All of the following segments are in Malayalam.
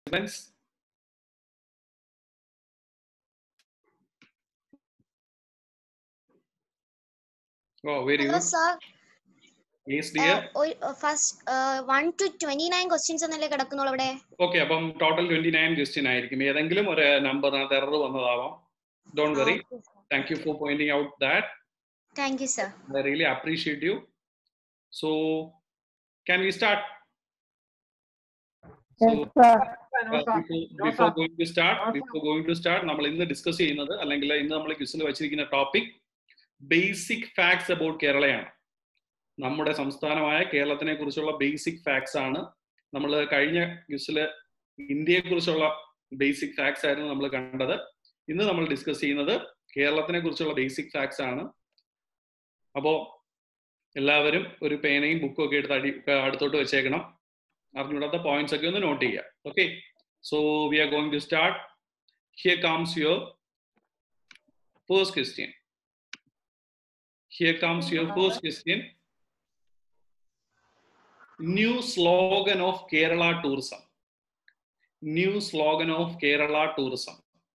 participants? Oh, very Hello, good. sir. Yes, dear. First one two twenty nine questions എന്നല്ലേ കിടക്കുന്നുള്ളൂ അവിടെ ഓക്കെ അപ്പം ടോട്ടൽ ട്വന്റി നയൻ ക്വസ്റ്റ്യൻ ആയിരിക്കും ഏതെങ്കിലും ഒരു നമ്പറിനകത്ത് എറർ വന്നതാവാം don't worry thank you for pointing out that thank you sir I really appreciate you. So, can we start? So, uh, before, before going to start, before going to start, നമ്മൾ ഇന്ന് ഡിസ്കസ് ചെയ്യുന്നത് അല്ലെങ്കിൽ ഇന്ന് നമ്മൾ ക്വിസിൽ വെച്ചിരിക്കുന്ന ടോപ്പിക് ബേസിക് ഫാക്ട്സ് അബൌട്ട് കേരളയാണ് നമ്മുടെ സംസ്ഥാനമായ കേരളത്തിനെ കുറിച്ചുള്ള ബേസിക് ഫാക്ട്സ് ആണ് നമ്മൾ കഴിഞ്ഞ ക്വിസില് ഇന്ത്യയെ കുറിച്ചുള്ള ബേസിക് ഫാക്ട്സ് ആയിരുന്നു നമ്മൾ കണ്ടത് ഇന്ന് നമ്മൾ ഡിസ്കസ് ചെയ്യുന്നത് കേരളത്തിനെ കുറിച്ചുള്ള ബേസിക് ഫാക്ട്സ് ആണ് അപ്പോ എല്ലാവരും ഒരു പേനയും ബുക്കും ഒക്കെ എടുത്ത് അടി അടുത്തോട്ട് വെച്ചേക്കണം അറിഞ്ഞൂടാത്ത പോയിന്റ്സ് ഒക്കെ ഒന്ന് നോട്ട് ചെയ്യുക okay so we are going to start here comes your first question here comes your first question new slogan of Kerala tourism new slogan of Kerala tourism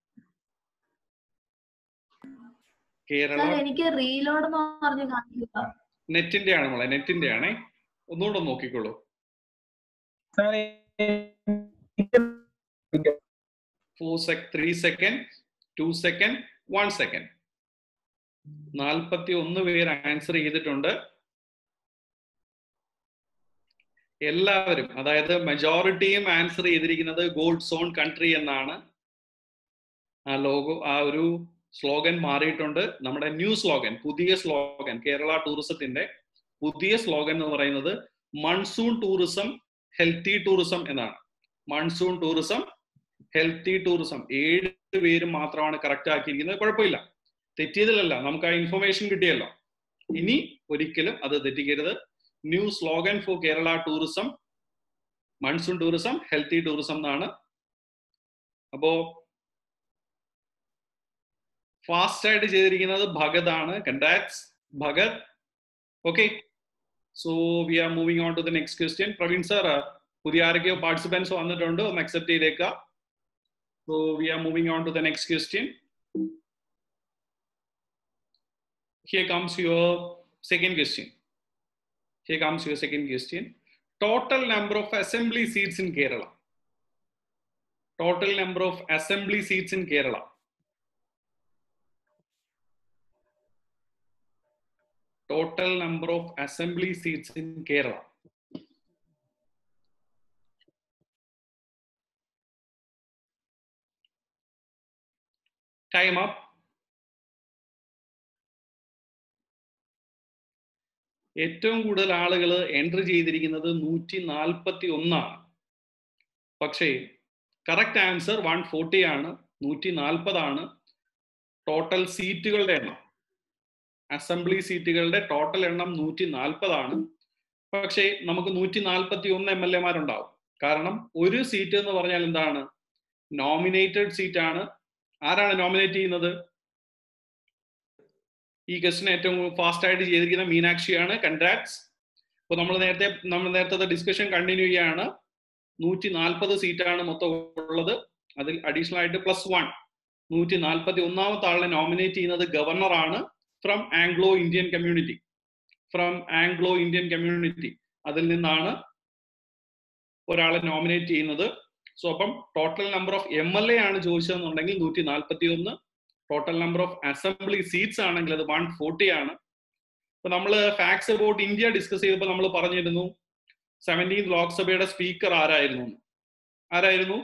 Kerala sir എനിക്ക് റീലോഡ് എന്ന് പറഞ്ഞ് കാണില്ല നെറ്റിന്റെ ആണ് നമ്മളെ നെറ്റിന്റെ ആണേ ഒന്നുകൂടെ ഒന്ന് നോക്കിക്കോളൂ four sec three second two second one second നാൽപ്പത്തി ഒന്ന് പേര് ആൻസർ ചെയ്തിട്ടുണ്ട് എല്ലാവരും അതായത് മെജോറിറ്റിയും ആൻസർ ചെയ്തിരിക്കുന്നത് ഗോൾഡ് സോൺ കൺട്രി എന്നാണ് ആ ലോഗോ ആ ഒരു സ്ലോഗൻ മാറിയിട്ടുണ്ട് നമ്മുടെ ന്യൂ സ്ലോഗൻ പുതിയ സ്ലോഗൻ കേരള ടൂറിസത്തിന്റെ പുതിയ സ്ലോഗൻ എന്ന് പറയുന്നത് മൺസൂൺ ടൂറിസം ഹെൽത്തി ടൂറിസം എന്നാണ് മൺസൂൺ ടൂറിസം ഹെൽത്തി ടൂറിസം ഏഴ് പേരും മാത്രമാണ് കറക്റ്റ് ആക്കിയിരിക്കുന്നത് കുഴപ്പമില്ല തെറ്റിയതിലല്ല നമുക്ക് ആ ഇൻഫർമേഷൻ കിട്ടിയല്ലോ ഇനി ഒരിക്കലും അത് തെറ്റിക്കരുത് new slogan for Kerala tourism monsoon tourism healthy tourism എന്നാണ് അപ്പോ ഫാസ്റ്റ് ആയിട്ട് ചെയ്തിരിക്കുന്നത് ഭഗത് ആണ് congrats Bhagat okay so we are moving on to the next question Praveen sir പുതിയ ആരൊക്കെയോ പാർട്ടിസിപ്പൻസ് വന്നിട്ടുണ്ട് ഒന്ന് അക്സെപ്റ്റ് ചെയ്തേക്കുക so we are moving on to the next question here comes your second question here comes your second question total number of assembly seats in Kerala total number of assembly seats in Kerala total number of assembly seats in Kerala. Time up. ഏറ്റവും കൂടുതൽ ആളുകൾ എൻട്രി ചെയ്തിരിക്കുന്നത് നൂറ്റി നാൽപ്പത്തി ഒന്നാണ് പക്ഷേ കറക്റ്റ് ആൻസർ വൺ ഫോർട്ടി ആണ് നൂറ്റി നാൽപ്പതാണ് ടോട്ടൽ സീറ്റുകളുടെ എണ്ണം അസംബ്ലി സീറ്റുകളുടെ ടോട്ടൽ എണ്ണം നൂറ്റി നാൽപ്പതാണ് പക്ഷേ നമുക്ക് നൂറ്റി നാൽപ്പത്തി ഒന്ന് എം എൽ എമാരുണ്ടാവും കാരണം ഒരു സീറ്റ് എന്ന് പറഞ്ഞാൽ എന്താണ് നോമിനേറ്റഡ് സീറ്റ് ആണ് ആരാണ് നോമിനേറ്റ് ചെയ്യുന്നത് ഈ ക്വസ്റ്റിന് ഏറ്റവും ഫാസ്റ്റ് ആയിട്ട് ചെയ്തിരിക്കുന്ന മീനാക്ഷിയാണ് കൺഗ്രാറ്റ്സ് അപ്പോൾ നമ്മൾ നേരത്തെ നമ്മൾ നേരത്തെ ഡിസ്കഷൻ കണ്ടിന്യൂ ചെയ്യാണ് നൂറ്റി നാൽപ്പത് സീറ്റാണ് മൊത്തം ഉള്ളത് അതിൽ അഡീഷണൽ ആയിട്ട് പ്ലസ് വൺ നൂറ്റി നാൽപ്പത്തി ഒന്നാമത്തെ ആളിനെ നോമിനേറ്റ് ചെയ്യുന്നത് ഗവർണറാണ് from Anglo Indian community from Anglo Indian community അതിൽ നിന്നാണ് ഒരാളെ നോമിനേറ്റ് ചെയ്യുന്നത് സോ അപ്പം total number of M L A ആണ് ചോദിച്ചതെന്നുണ്ടെങ്കിൽ നൂറ്റി നാൽപ്പത്തി ഒന്ന് total number of assembly seats ആണെങ്കിൽ അത് വൺ ഫോർട്ടി ആണ് ഇപ്പൊ നമ്മൾ ഫാക്ട്സ് അബൌട്ട് ഇന്ത്യ ഡിസ്കസ് ചെയ്തപ്പോൾ നമ്മൾ പറഞ്ഞിരുന്നു സെവൻറ്റീൻ ലോക്സഭയുടെ സ്പീക്കർ ആരായിരുന്നു ആരായിരുന്നു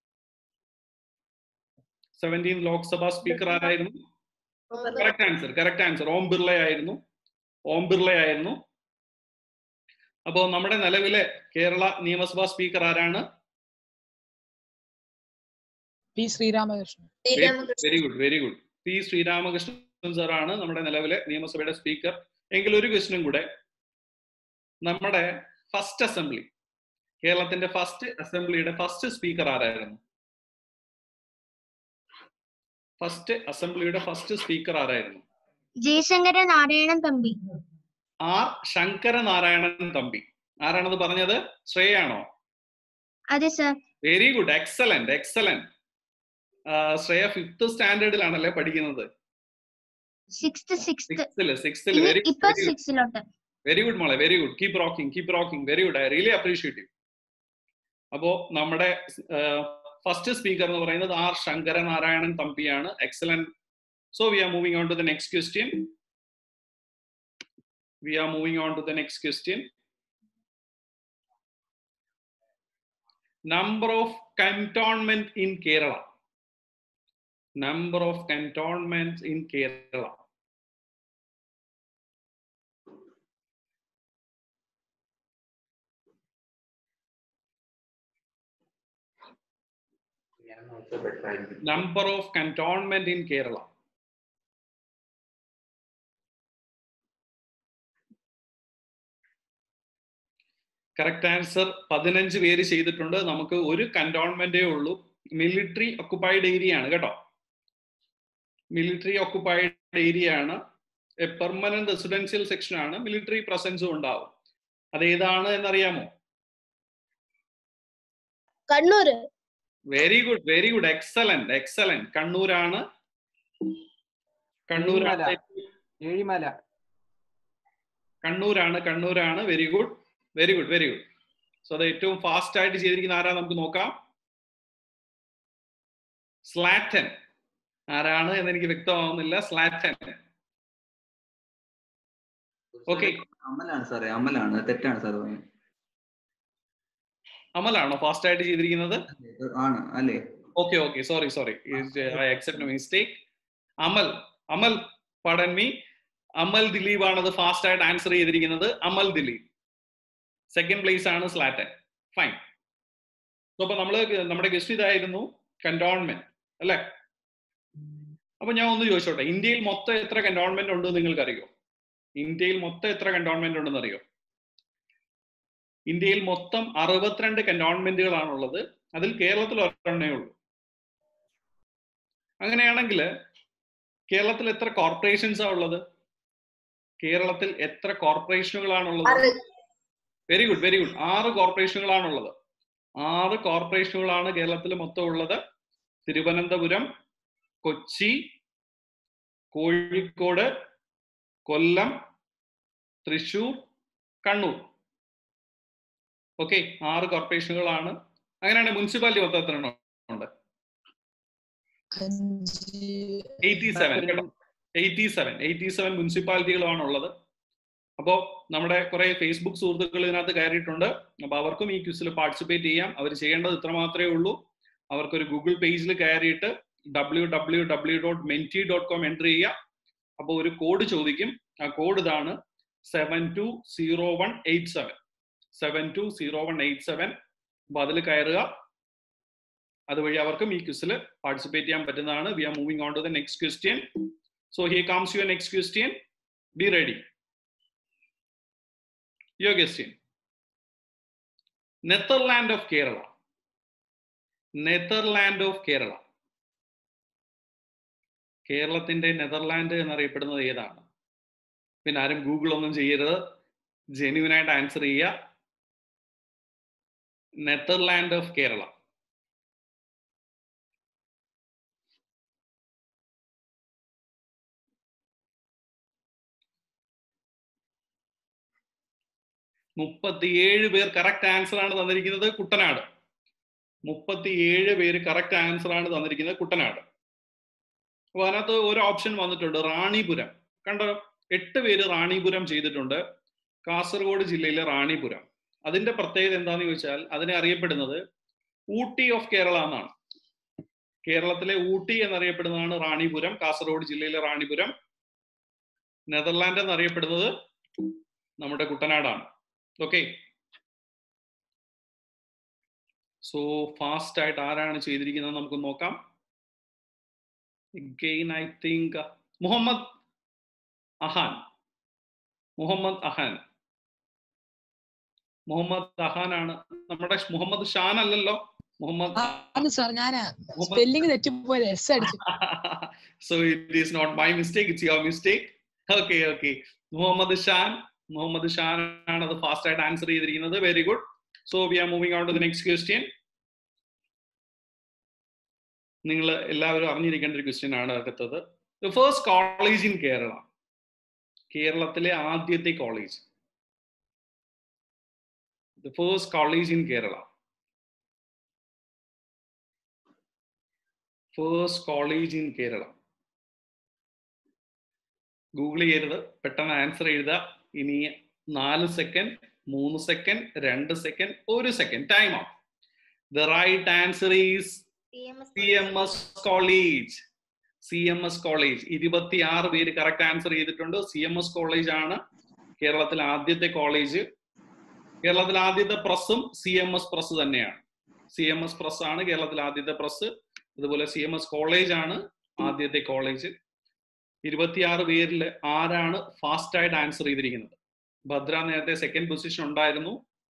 സെവൻറ്റീൻ ലോക്സഭ സ്പീക്കർ ആരായിരുന്നു correct answer correct answer Om Birla ആയിരുന്നു ഓം ബിർള ആയിരുന്നു അപ്പോ നമ്മുടെ നിലവിലെ കേരള നിയമസഭാ സ്പീക്കർ ആരാണ് P Sreeramakrishnan very good very good P Sreeramakrishnan sir ആണ് നമ്മുടെ നിലവിലെ നിയമസഭയുടെ സ്പീക്കർ എങ്കിൽ ഒരു ക്വസ്റ്റനും കൂടെ നമ്മുടെ ഫസ്റ്റ് അസംബ്ലി കേരളത്തിന്റെ ഫസ്റ്റ് അസംബ്ലിയുടെ ഫസ്റ്റ് സ്പീക്കർ ആരായിരുന്നു ഫസ്റ്റ് അസംബ്ലിയുടെ ഫസ്റ്റ് സ്പീക്കർ ആരായിരുന്നു ജയശങ്കര നാരായണൻ തമ്പി ആർ ശങ്കരനാരായണൻ തമ്പി ആരാണത് പറഞ്ഞത് ശ്രേയാണോ അതെ sir very good excellent excellent Shreya fifth സ്റ്റാൻഡേർഡിലാണല്ലേ പഠിക്കുന്നത് സിക്സ്ത് സിക്സ്ത് സിക്സ്തില് സിക്സ്തില് വെരി ഇപ്പൊ സിക്സിലോട്ട് വെരി ഗുഡ് മോളെ very good keep rocking keep rocking very good I really appreciate you അപ്പോ നമ്മുടെ ഫസ്റ്റ് സ്പീക്കർ എന്ന് പറയുന്നത് ആർ ശങ്കരനാരായണൻ തമ്പിയാണ് excellent so we are moving on to the next question we are moving on to the next question number of cantonment in Kerala. Number of cantonments in Kerala. Number of cantonment in Kerala. Correct answer പതിനഞ്ച് പേര് ചെയ്തിട്ടുണ്ട് നമുക്ക് ഒരു കന്റോൺമെന്റേ ഉള്ളൂ മിലിറ്ററി ഒക്കുപ്പൈഡ് ഏരിയ ആണ് കേട്ടോ മിലിറ്ററി ഒക്കുപ്പൈഡ് ഏരിയ ആണ് പെർമനന്റ് റെസിഡൻഷ്യൽ സെക്ഷൻ ആണ് മിലിറ്ററി പ്രസൻസും ഉണ്ടാവും അത് ഏതാണ് എന്നറിയാമോ Kannur very good very good excellent excellent കണ്ണൂരാണ് കണ്ണൂരാണ് ഏഴിമല കണ്ണൂരാണ് കണ്ണൂരാണ് very good very good very good so അത് ഏറ്റവും ഫാസ്റ്റ് ആയിട്ട് ചെയ്തിരിക്കുന്ന ആരാ നമുക്ക് നോക്കാം സ്ലാറ്റൻ ആരാണ് എന്ന് എനിക്ക് വ്യക്തമാവുന്നില്ല സ്ലാറ്റൻ ഓക്കെ അമലാണ് സാറേ അമലാണ് തെറ്റാണ് സാർ അമലാണോ ഫാസ്റ്റ് ആയിട്ട് ചെയ്തിരിക്കുന്നത് ആണ് അല്ലേ okay okay sorry sorry I accept mistake Amal Amal പടൻ മീ അമൽ ദിലീപ് ആണ് അത് ഫാസ്റ്റ് ആയിട്ട് ആൻസർ ചെയ്തിരിക്കുന്നത് അമൽ ദിലീപ് സെക്കൻഡ് പ്ലേസ് ആണ് സ്ലാറ്റൻ ഫൈൻ അപ്പൊ നമ്മള് നമ്മുടെ ഗസ്റ്റ് ഇതായിരുന്നു കന്റോൺമെന്റ് അല്ലെ അപ്പൊ ഞാൻ ഒന്ന് ചോദിച്ചോട്ടെ ഇന്ത്യയിൽ മൊത്തം എത്ര കന്റോൺമെന്റ് ഉണ്ട് നിങ്ങൾക്ക് അറിയോ ഇന്ത്യയിൽ മൊത്തം എത്ര കന്റോൺമെന്റ് ഉണ്ടെന്ന് അറിയോ ഇന്ത്യയിൽ മൊത്തം അറുപത്തിരണ്ട് കന്റോൺമെന്റുകളാണുള്ളത് അതിൽ കേരളത്തിൽ ഒരെണ്ണേ ഉള്ളൂ അങ്ങനെയാണെങ്കിൽ കേരളത്തിൽ എത്ര കോർപ്പറേഷൻസ് ആ ഉള്ളത് കേരളത്തിൽ എത്ര കോർപ്പറേഷനുകളാണുള്ളത് വെരി ഗുഡ് വെരി ഗുഡ് ആറ് കോർപ്പറേഷനുകളാണുള്ളത് ആറ് കോർപ്പറേഷനുകളാണ് കേരളത്തിൽ മൊത്തം ഉള്ളത് തിരുവനന്തപുരം കൊച്ചി കോഴിക്കോട് കൊല്ലം തൃശൂർ കണ്ണൂർ ഓക്കെ ആറ് കോർപ്പറേഷനുകളാണ് അങ്ങനെയാണ് മുനിസിപ്പാലിറ്റി മൊത്തം എത്ര എണ്ണം ഉണ്ട് എയ്റ്റി സെവൻ കേട്ടോ എയ്റ്റി സെവൻ എയ്റ്റി സെവൻ മുനിസിപ്പാലിറ്റികളാണ് ഉള്ളത് അപ്പോൾ നമ്മുടെ കുറെ ഫേസ്ബുക്ക് സുഹൃത്തുക്കൾ ഇതിനകത്ത് കയറിയിട്ടുണ്ട് അപ്പൊ അവർക്കും ഈ ക്വിസിൽ പാർട്ടിസിപ്പേറ്റ് ചെയ്യാം അവർ ചെയ്യേണ്ടത് ഇത്ര മാത്രമേ ഉള്ളൂ അവർക്കൊരു ഗൂഗിൾ പേജിൽ കയറിയിട്ട് W W W dot menti dot com enter ചെയ്യുക അപ്പോൾ ഒരു കോഡ് ചോദിക്കും ആ കോഡ് ഇതാണ് seven two zero one eight seven seven two zero one eight seven അപ്പൊ അതിൽ കയറുക അതുവഴി അവർക്കും ഈ ക്വിസിൽ പാർട്ടിസിപ്പേറ്റ് ചെയ്യാൻ പറ്റുന്നതാണ് we are moving on to the next question so here comes your next question be ready your question Netherland of Kerala Netherland of Kerala കേരളത്തിന്റെ നെതർലാൻഡ് എന്നറിയപ്പെടുന്നത് ഏതാണ് പിന്നെ ആരും ഗൂഗിൾ ഒന്നും ചെയ്യരുത് ജെന്യൂൻ ആയിട്ട് ആൻസർ ചെയ്യുക നെതർലാൻഡ് ഓഫ് കേരള മുപ്പത്തിയേഴ് പേർ കറക്റ്റ് ആൻസർ ആണ് തന്നിരിക്കുന്നത് കുട്ടനാട് മുപ്പത്തിയേഴ് പേര് കറക്റ്റ് ആൻസർ ആണ് തന്നിരിക്കുന്നത് കുട്ടനാട് അപ്പൊ അതിനകത്ത് ഒരു ഓപ്ഷൻ വന്നിട്ടുണ്ട് റാണിപുരം കണ്ടോ എട്ട് പേര് റാണിപുരം ചെയ്തിട്ടുണ്ട് കാസർഗോഡ് ജില്ലയിലെ റാണിപുരം അതിന്റെ പ്രത്യേകത എന്താന്ന് ചോദിച്ചാൽ അതിനെ അറിയപ്പെടുന്നത് ഊട്ടി ഓഫ് കേരള എന്നാണ് കേരളത്തിലെ ഊട്ടി എന്നറിയപ്പെടുന്നതാണ് റാണിപുരം കാസർഗോഡ് ജില്ലയിലെ റാണിപുരം നെതർലാൻഡ് എന്നറിയപ്പെടുന്നത് നമ്മുടെ കുട്ടനാടാണ് ഓക്കെ സോ ഫാസ്റ്റ് ആയിട്ട് ആരാണ് ചെയ്തിരിക്കുന്നത് നമുക്ക് നോക്കാം again i think uh, Muhammad Ahaan Muhammad Ahaan Muhammad Ahaan ആണ് നമ്മുടെ മുഹമ്മദ് ഷാൻ അല്ലല്ലോ മുഹമ്മദ് ആണ് സാർ ഞാനാ സ്പെല്ലിംഗ് തെറ്റിപ്പോയത് എസ് അടിച്ചു so it is not my mistake it's your mistake okay okay Muhammad Shan Muhammad Shan ആണ് അത് ഫാസ്റ്റ് ആയിട്ട് ആൻസർ ചെയ്തിരിക്കുന്നത് very good so we are moving on to the next question നിങ്ങൾ എല്ലാവരും അറിഞ്ഞിരിക്കേണ്ട ഒരു ക്വസ്റ്റ്യൻ ആണ് അടുത്തത് the first college in Kerala കേരളത്തിലെ ആദ്യത്തെ college the first college in Kerala first college in Kerala Google ചെയ്യരുത് പെട്ടെന്ന് ആൻസർ എഴുതുക ഇനി നാല് സെക്കൻഡ് മൂന്ന് സെക്കൻഡ് രണ്ട് സെക്കൻഡ് ഒരു second time of the right answer is C M S college C M S college ഇരുപത്തി ആറ് പേര് കറക്റ്റ് ആൻസർ ചെയ്തിട്ടുണ്ട് സി എം എസ് കോളേജ് ആണ് കേരളത്തിലെ ആദ്യത്തെ കോളേജ് കേരളത്തിലെ ആദ്യത്തെ പ്രസ്സും സി എം എസ് പ്രസ് തന്നെയാണ് സി എം എസ് പ്രസ് ആണ് കേരളത്തിലെ ആദ്യത്തെ പ്രസ് അതുപോലെ സി എം എസ് കോളേജ് ആണ് ആദ്യത്തെ കോളേജ് ഇരുപത്തിയാറ് പേരിൽ ആരാണ് ഫാസ്റ്റ് ആയിട്ട് ആൻസർ ചെയ്തിരിക്കുന്നത് ഭദ്ര നേരത്തെ സെക്കൻഡ് പൊസിഷൻ ഉണ്ടായിരുന്നു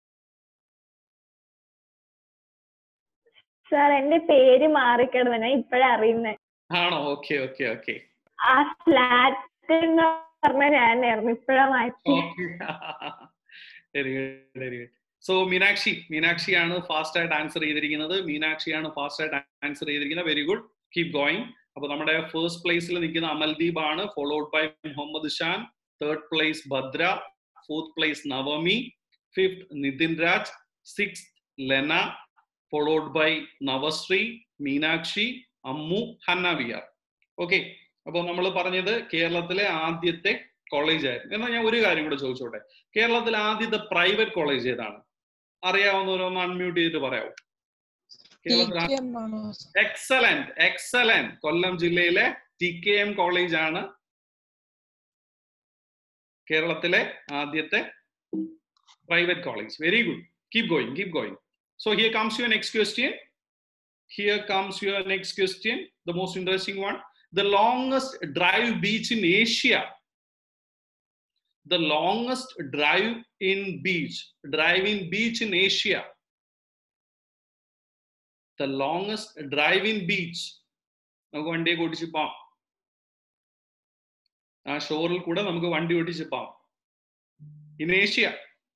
സാർ എന്റെ പേര് മാറിക്കിടന്നു ഞാൻ ഇപ്പഴാ അറിയുന്നത് ആണോ ഓക്കെ ഓക്കെ ഓക്കെ ആ ഫ്ലാറ്റ് എന്ന് പറഞ്ഞ ഞാനായിരുന്നു ഇപ്പഴാ മാറ്റി very good very good so Meenakshi മീനാക്ഷിയാണ് ഫാസ്റ്റ് ആയിട്ട് ആൻസർ ചെയ്തിരിക്കുന്നത് മീനാക്ഷിയാണ് ഫാസ്റ്റ് ആയിട്ട് ആൻസർ ചെയ്തിരിക്കുന്നത് വെരി ഗുഡ് കീപ് ഗോയിങ് അപ്പൊ നമ്മുടെ ഫസ്റ്റ് പ്ലേസിൽ നിൽക്കുന്ന അമൽദീപ് ആണ് followed by Muhammad Shan third place Bhadra fourth place Navami fifth Nithin Raj six Lena followed by Navashree Meenakshi Ammu Hanna we are okay അപ്പോൾ നമ്മൾ പറഞ്ഞത് കേരളത്തിലെ ആദ്യത്തെ കോളേജ് ആയിരുന്നു എന്നാൽ ഞാൻ ഒരു കാര്യം കൂടെ ചോദിച്ചോട്ടെ കേരളത്തിലെ ആദ്യത്തെ പ്രൈവറ്റ് കോളേജ് ഏതാണ് അറിയാവുന്നവരൊന്ന് അൺമ്യൂട്ട് ചെയ്തിട്ട് പറയാവോ കേരളത്തിലെ ആണോ എക്സലന്റ് എക്സലന്റ് കൊല്ലം ജില്ലയിലെ ടി കെ എം കോളേജ് ആണ് കേരളത്തിലെ ആദ്യത്തെ private college very good keep going keep going so here comes your next question here comes your next question the most interesting one the longest drive beach in Asia the longest drive in beach drive in beach in asia the longest drive in beach നമുക്ക് വണ്ടിയെ ഓടിച്ച് പോവാം ആ ഷോറിൽ കൂടെ നമുക്ക് വണ്ടി ഓടിച്ച് പോവാം in Asia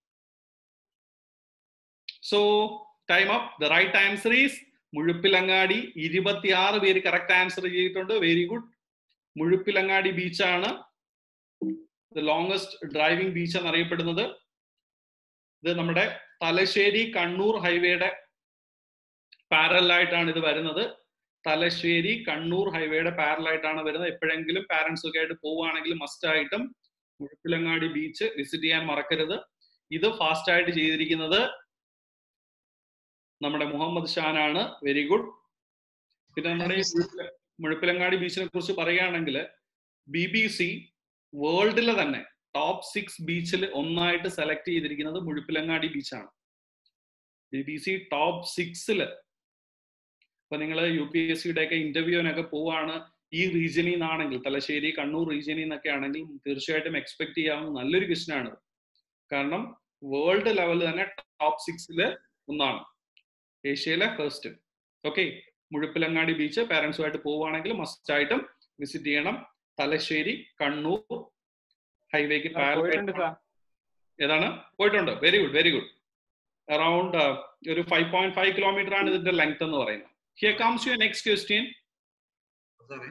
so time up the right answer is Muzhappilangad ഇരുപത്തിയാറ് പേര് കറക്റ്റ് ആൻസർ ചെയ്തിട്ടുണ്ട് വെരി ഗുഡ് മുഴുപ്പിലങ്ങാടി ബീച്ചാണ് ദ ലോങ്സ്റ്റ് ഡ്രൈവിംഗ് ബീച്ച് എന്നറിയപ്പെടുന്നത് ഇത് നമ്മുടെ തലശ്ശേരി കണ്ണൂർ ഹൈവേയുടെ പാരലായിട്ടാണ് ഇത് വരുന്നത് തലശ്ശേരി കണ്ണൂർ ഹൈവേയുടെ പാരലായിട്ടാണ് വരുന്നത് എപ്പോഴെങ്കിലും പാരന്റ്സ് ഒക്കെ ആയിട്ട് പോവുകയാണെങ്കിൽ മസ്റ്റ് ആയിട്ടും മുഴപ്പിലങ്ങാടി ബീച്ച് വിസിറ്റ് ചെയ്യാൻ മറക്കരുത് ഇത് ഫാസ്റ്റ് ആയിട്ട് ചെയ്തിരിക്കുന്നത് നമ്മുടെ മുഹമ്മദ് ഷാനാണ് വെരി ഗുഡ് പിന്നെ നമ്മുടെ ഈ മുഴുപ്പില- മുഴപ്പിലങ്ങാടി ബീച്ചിനെ കുറിച്ച് പറയുകയാണെങ്കിൽ ബി ബി സി വേൾഡിലെ തന്നെ ടോപ്പ് സിക്സ് ബീച്ചിൽ ഒന്നായിട്ട് സെലക്ട് ചെയ്തിരിക്കുന്നത് മുഴുപ്പിലങ്ങാടി ബീച്ചാണ് ബി ബി സി ടോപ്പ് സിക്സില് ഇപ്പൊ നിങ്ങൾ യു പി എസ് സിയുടെ ഒക്കെ ഇന്റർവ്യൂവിനൊക്കെ പോവാണ് ഈ റീജിയനിൽ നിന്നാണെങ്കിൽ തലശ്ശേരി കണ്ണൂർ റീജിയനിൽ നിന്നൊക്കെ ആണെങ്കിൽ തീർച്ചയായിട്ടും എക്സ്പെക്ട് ചെയ്യാവുന്ന നല്ലൊരു ക്വസ്റ്റൻ ആണ് കാരണം വേൾഡ് ലെവൽ തന്നെ ടോപ്പ് സിക്സില് ഒന്നാണ് ഏഷ്യയിലെ ഫസ്റ്റ് ഓക്കെ മുഴുപ്പിലങ്ങാടി ബീച്ച് പാരന്റ്സുമായിട്ട് പോവുകയാണെങ്കിൽ മസ്റ്റ് ആയിട്ടും വിസിറ്റ് ചെയ്യണം തലശ്ശേരി കണ്ണൂർ ഹൈവേക്ക് പോയിട്ടുണ്ട് സാർ ഏതാണ് പോയിട്ടുണ്ട് very good very good around ഒരു ഫൈവ് പോയിന്റ് ഫൈവ് കിലോമീറ്റർ ആണ് ഇതിന്റെ ലെങ്ത് എന്ന് പറയുന്നത് here comes your next question സാറേ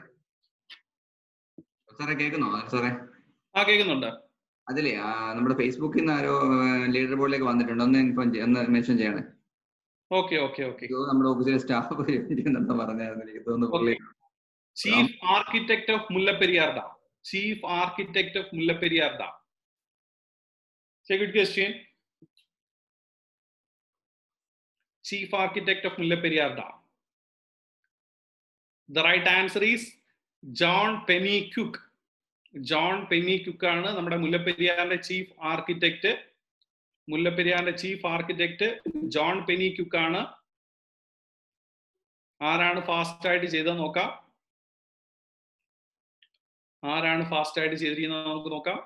സാറേ കേൾക്കുന്നോ സാറേ ആ കേൾക്കുന്നുണ്ട് അതിലേ ആ, നമ്മുടെ ഫേസ്ബുക്കിൽ നിന്ന് ആരോ ലീഡർ ബോർഡിലേക്ക് വന്നിട്ടുണ്ട് ഒന്ന് ഇൻഫോം ഒന്ന് മെൻഷൻ ചെയ്യണേ ഓക്കെ ഓക്കെ ഓക്കെ ഇത് നമ്മുടെ ഓഫീസിലെ സ്റ്റാഫ് ചെയ്യുന്നുണ്ടോ പറഞ്ഞായിരുന്നു എനിക്ക് തോന്നുന്നു പുള്ളി chief architect of Mullaperiyar dam chief architect of Mullaperiyar dam good question chief architect of Mullaperiyar dam the right answer is John Pennycuick John Pennycuick ആണ് നമ്മുടെ മുല്ലപ്പെരിയാറിന്റെ ചീഫ് ആർക്കിടെക്ട് മുല്ലപ്പെരിയാറിന്റെ chief architect John Pennycuick ആണ് ആരാണ് ഫാസ്റ്റ് ആയിട്ട് ചെയ്തത് നോക്കാം ആരാണ് ഫാസ്റ്റ് ആയിട്ട് ചെയ്തിരിക്കുന്നത് നമുക്ക് നോക്കാം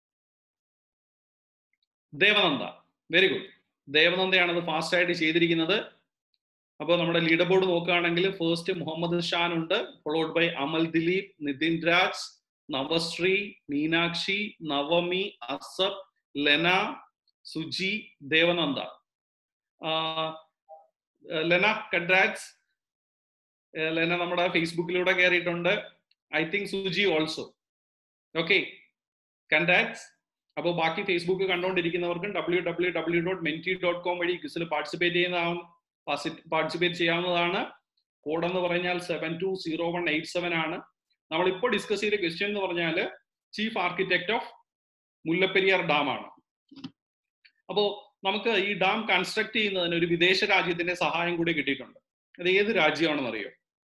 ദേവനന്ദ വെരി ഗുഡ് ദേവനന്ദയാണ് അത് ഫാസ്റ്റ് ആയിട്ട് ചെയ്തിരിക്കുന്നത് അപ്പോൾ നമ്മുടെ ലീഡർ ബോർഡ് നോക്കുകയാണെങ്കിൽ ഫസ്റ്റ് മുഹമ്മദ് ഷാൻ ഉണ്ട് followed by Amal Dileep Nithin Raj Navashree Meenakshi Navami Asab Lena Suji Devananda Lena congrats Lena നമ്മുടെ ഫേസ്ബുക്കിലൂടെ കയറിയിട്ടുണ്ട് I think Suji also okay contacts അപ്പോൾ ബാക്കി ഫേസ്ബുക്ക് കണ്ടുകൊണ്ടിരിക്കുന്നവർക്കും W W W dot menti dot com വഴി ക്വിസിൽ പാർട്ടിസിപ്പേറ്റ് ചെയ്യുന്നതാവും പാർട്ടിസിപ്പേറ്റ് ചെയ്യാവുന്നതാണ് കോഡ് എന്ന് പറഞ്ഞാൽ seven two zero one eight seven ആണ് നമ്മളിപ്പോൾ ഡിസ്കസ് ചെയ്ത ക്വസ്റ്റ്യൻ എന്ന് പറഞ്ഞാൽ chief architect of Mullaperiyar dam ആണ് അപ്പോ നമുക്ക് ഈ ഡാം കൺസ്ട്രക്ട് ചെയ്യുന്നതിന് ഒരു വിദേശ രാജ്യത്തിന്റെ സഹായം കൂടി കിട്ടിയിട്ടുണ്ട് അത് ഏത് രാജ്യമാണെന്ന് അറിയോ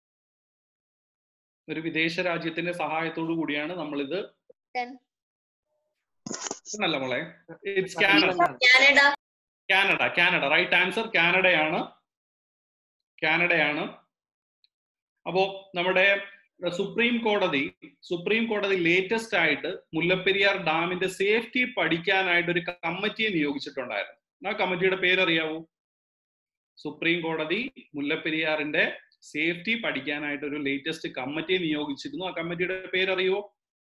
ഒരു വിദേശ രാജ്യത്തിന്റെ സഹായത്തോടു കൂടിയാണ് നമ്മൾ ഇത് അല്ല മോളെ it's Canada Canada Canada Canada right answer കാനഡയാണ് കാനഡയാണ് അപ്പോ നമ്മുടെ സുപ്രീം കോടതി സുപ്രീം കോടതി ലേറ്റസ്റ്റ് ആയിട്ട് മുല്ലപ്പെരിയാർ ഡാമിന്റെ സേഫ്റ്റി പഠിക്കാനായിട്ട് ഒരു കമ്മിറ്റിയെ നിയോഗിച്ചിട്ടുണ്ടായിരുന്നു ആ കമ്മിറ്റിയുടെ പേരറിയാവോ സുപ്രീം കോടതി മുല്ലപ്പെരിയാറിന്റെ സേഫ്റ്റി പഠിക്കാനായിട്ട് ഒരു ലേറ്റസ്റ്റ് കമ്മിറ്റിയെ നിയോഗിച്ചിരുന്നു ആ കമ്മിറ്റിയുടെ പേരറിയോ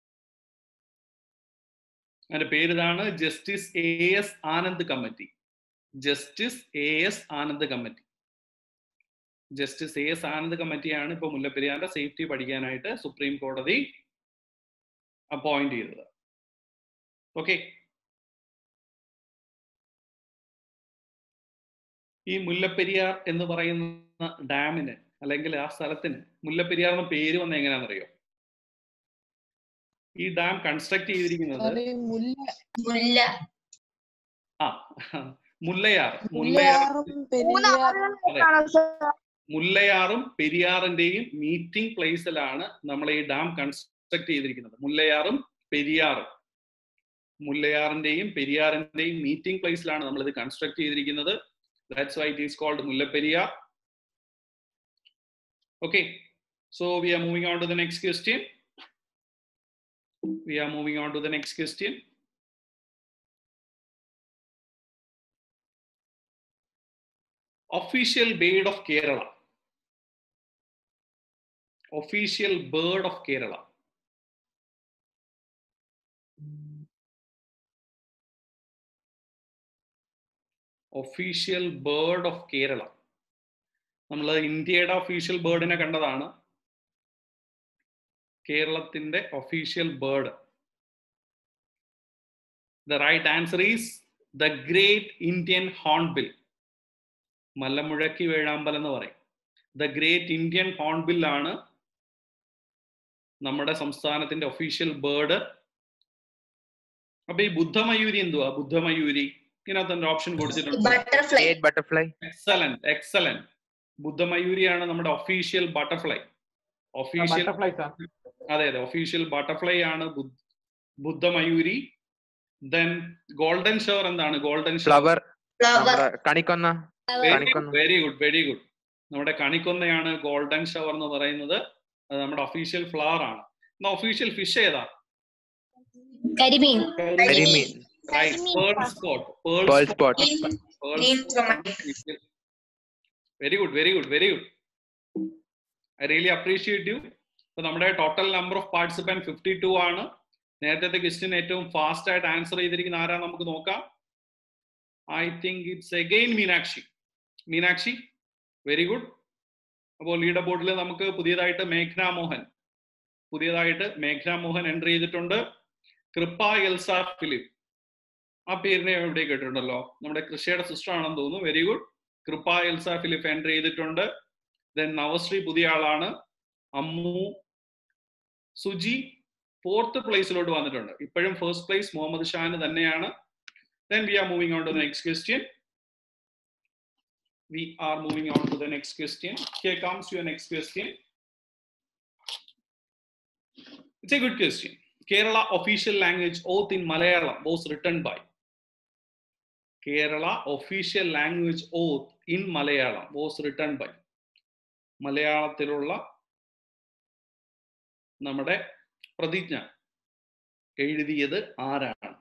അതിന്റെ പേര് ഇതാണ് justice A S Anand committee justice A S Anand committee justice A S Anand കമ്മിറ്റിയാണ് ഇപ്പൊ മുല്ലപ്പെരിയാറിന്റെ സേഫ്റ്റി പഠിക്കാനായിട്ട് സുപ്രീം കോടതി അപ്പോയിന്റ് ചെയ്തത് ഓക്കെ ഈ മുല്ലപ്പെരിയാർ എന്ന് പറയുന്ന ഡാമിന് അല്ലെങ്കിൽ ആ സ്ഥലത്തിന് മുല്ലപ്പെരിയാർ എന്ന പേര് വന്ന എങ്ങനെയാണെന്നറിയോ ഈ ഡാം കൺസ്ട്രക്ട് ചെയ്തിരിക്കുന്നത് അത് മുല്ല മുല്ല ആ മുല്ലയാർ മുല്ലയാർ മുല്ലയാറും പെരിയാറും മുല്ലയാറും പെരിയാറിന്റെയും മീറ്റിംഗ് പ്ലേസിലാണ് നമ്മൾ ഈ ഡാം കൺസ്ട്രക്ട് ചെയ്തിരിക്കുന്നത് മുല്ലയാറും പെരിയാറും മുല്ലയാറിന്റെയും പെരിയാറിന്റെയും മീറ്റിംഗ് പ്ലേസിലാണ് നമ്മൾ ഇത് കൺസ്ട്രക്ട് ചെയ്തിരിക്കുന്നത് that's why it is called Mullaperiyar okay so we are moving on to the next question we are moving on to the next question official bird of Kerala. Official bird of Kerala. Official bird of Kerala നമ്മൾ ഇന്ത്യയുടെ ഒഫീഷ്യൽ ബേർഡിനെ കണ്ടതാണ് കേരളത്തിന്റെ official bird the right answer is the great Indian hornbill മല്ലമുഴക്കി വേഴാമ്പൽ എന്ന് പറയും ദ ഗ്രേറ്റ് ഇന്ത്യൻ ഹോൺബിൽ ആണ് നമ്മുടെ സംസ്ഥാനത്തിന്റെ ഒഫീഷ്യൽ ബേർഡ് അപ്പൊ ഈ ബുദ്ധമയൂരി എന്തുവാ ബുദ്ധമയൂരി ഇതിനകത്ത് ഓപ്ഷൻ കൊടുത്തിട്ടുണ്ട് butterfly Eight butterfly. Excellent excellent ബുദ്ധമയൂരിയാണ് നമ്മുടെ official butterfly official butterfly sir അതെ അതെ ഒഫീഷ്യൽ ബട്ടർഫ്ലൈ ആണ് ബുദ്ധ- ബുദ്ധമയൂരി ദെൻ ഗോൾഡൻ ഷവർ എന്താണ് ഗോൾഡൻ Flower. ഫ്ലവർ നമ്മുടെ കണിക്കൊന്ന കാണിക്കുന്നു. വെരി ഗുഡ് വെരി ഗുഡ് നമ്മുടെ കണിക്കൊന്നയാണ് ഗോൾഡൻ ഷവർ എന്ന് പറയുന്നത് അത് നമ്മുടെ ഒഫീഷ്യൽ ഫ്ലവർ ആണ് എന്നാ ഒഫീഷ്യൽ ഫിഷ് ഏതാ കരിമീൻ കരിമീൻ. Pearl spot Pearl spot. Very good very good very good I really appreciate you ഇപ്പൊ നമ്മുടെ total number of participant fifty two ആണ് നേരത്തെ ക്വസ്റ്റ്യൻ ഏറ്റവും ഫാസ്റ്റ് ആയിട്ട് ആൻസർ ചെയ്തിരിക്കുന്ന ആരാ നമുക്ക് നോക്കാം I think it's again Meenakshi Meenakshi very good അപ്പോൾ ലീഡർ ബോർഡിൽ നമുക്ക് പുതിയതായിട്ട് മേഘ്ന മോഹൻ പുതിയതായിട്ട് മേഘ്ന മോഹൻ എൻട്രി ചെയ്തിട്ടുണ്ട് കൃപ എൽസ ഫിലിപ്പ് ആ പേരിനെ എവിടെ കേട്ടിട്ടുണ്ടല്ലോ നമ്മുടെ കൃഷിയുടെ സിസ്റ്റർ ആണെന്ന് തോന്നുന്നു very good Kripa Elsa Philip entry ചെയ്തിട്ടുണ്ട് ദെൻ നവശ്രീ പുതിയ ആളാണ് അമ്മു സുജി ഫോർത്ത് പ്ലേസിലോട്ട് വന്നിട്ടുണ്ട് ഇപ്പോഴും ഫസ്റ്റ് പ്ലേസ് മുഹമ്മദ് ഷാന് തന്നെയാണ് then we are moving on to the next question we are moving on to the next question here comes your next question it's a good question kerala official language oath in malayalam was written by kerala official language oath in malayalam was written by മലയാളത്തിലുള്ള നമ്മുടെ പ്രതിജ്ഞ എഴുതിയത് ആരാണ്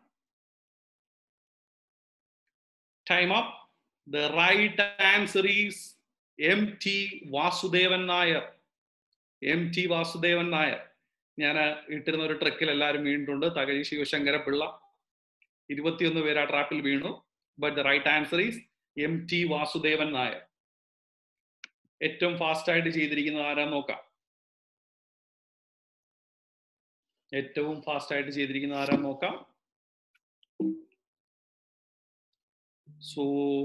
time up. The right answer is M.T. Vasudevan Nair M T Vasudevan Nair ഞാൻ ഇട്ടിരുന്ന ഒരു ട്രക്കിൽ എല്ലാവരും വീണിട്ടുണ്ട് തകഴി ശിവശങ്കര പിള്ള ഇരുപത്തിയൊന്ന് പേര് ആ ട്രാപ്പിൽ വീണു but the right answer is M T Vasudevan Nair ഏറ്റവും ഫാസ്റ്റ് ആയിട്ട് ചെയ്തിരിക്കുന്നത് ആരാന്ന് നോക്കാം ഏറ്റവും ഫാസ്റ്റ് ആയിട്ട് ചെയ്തിരിക്കുന്നത് ആരാന്ന് നോക്കാം സോ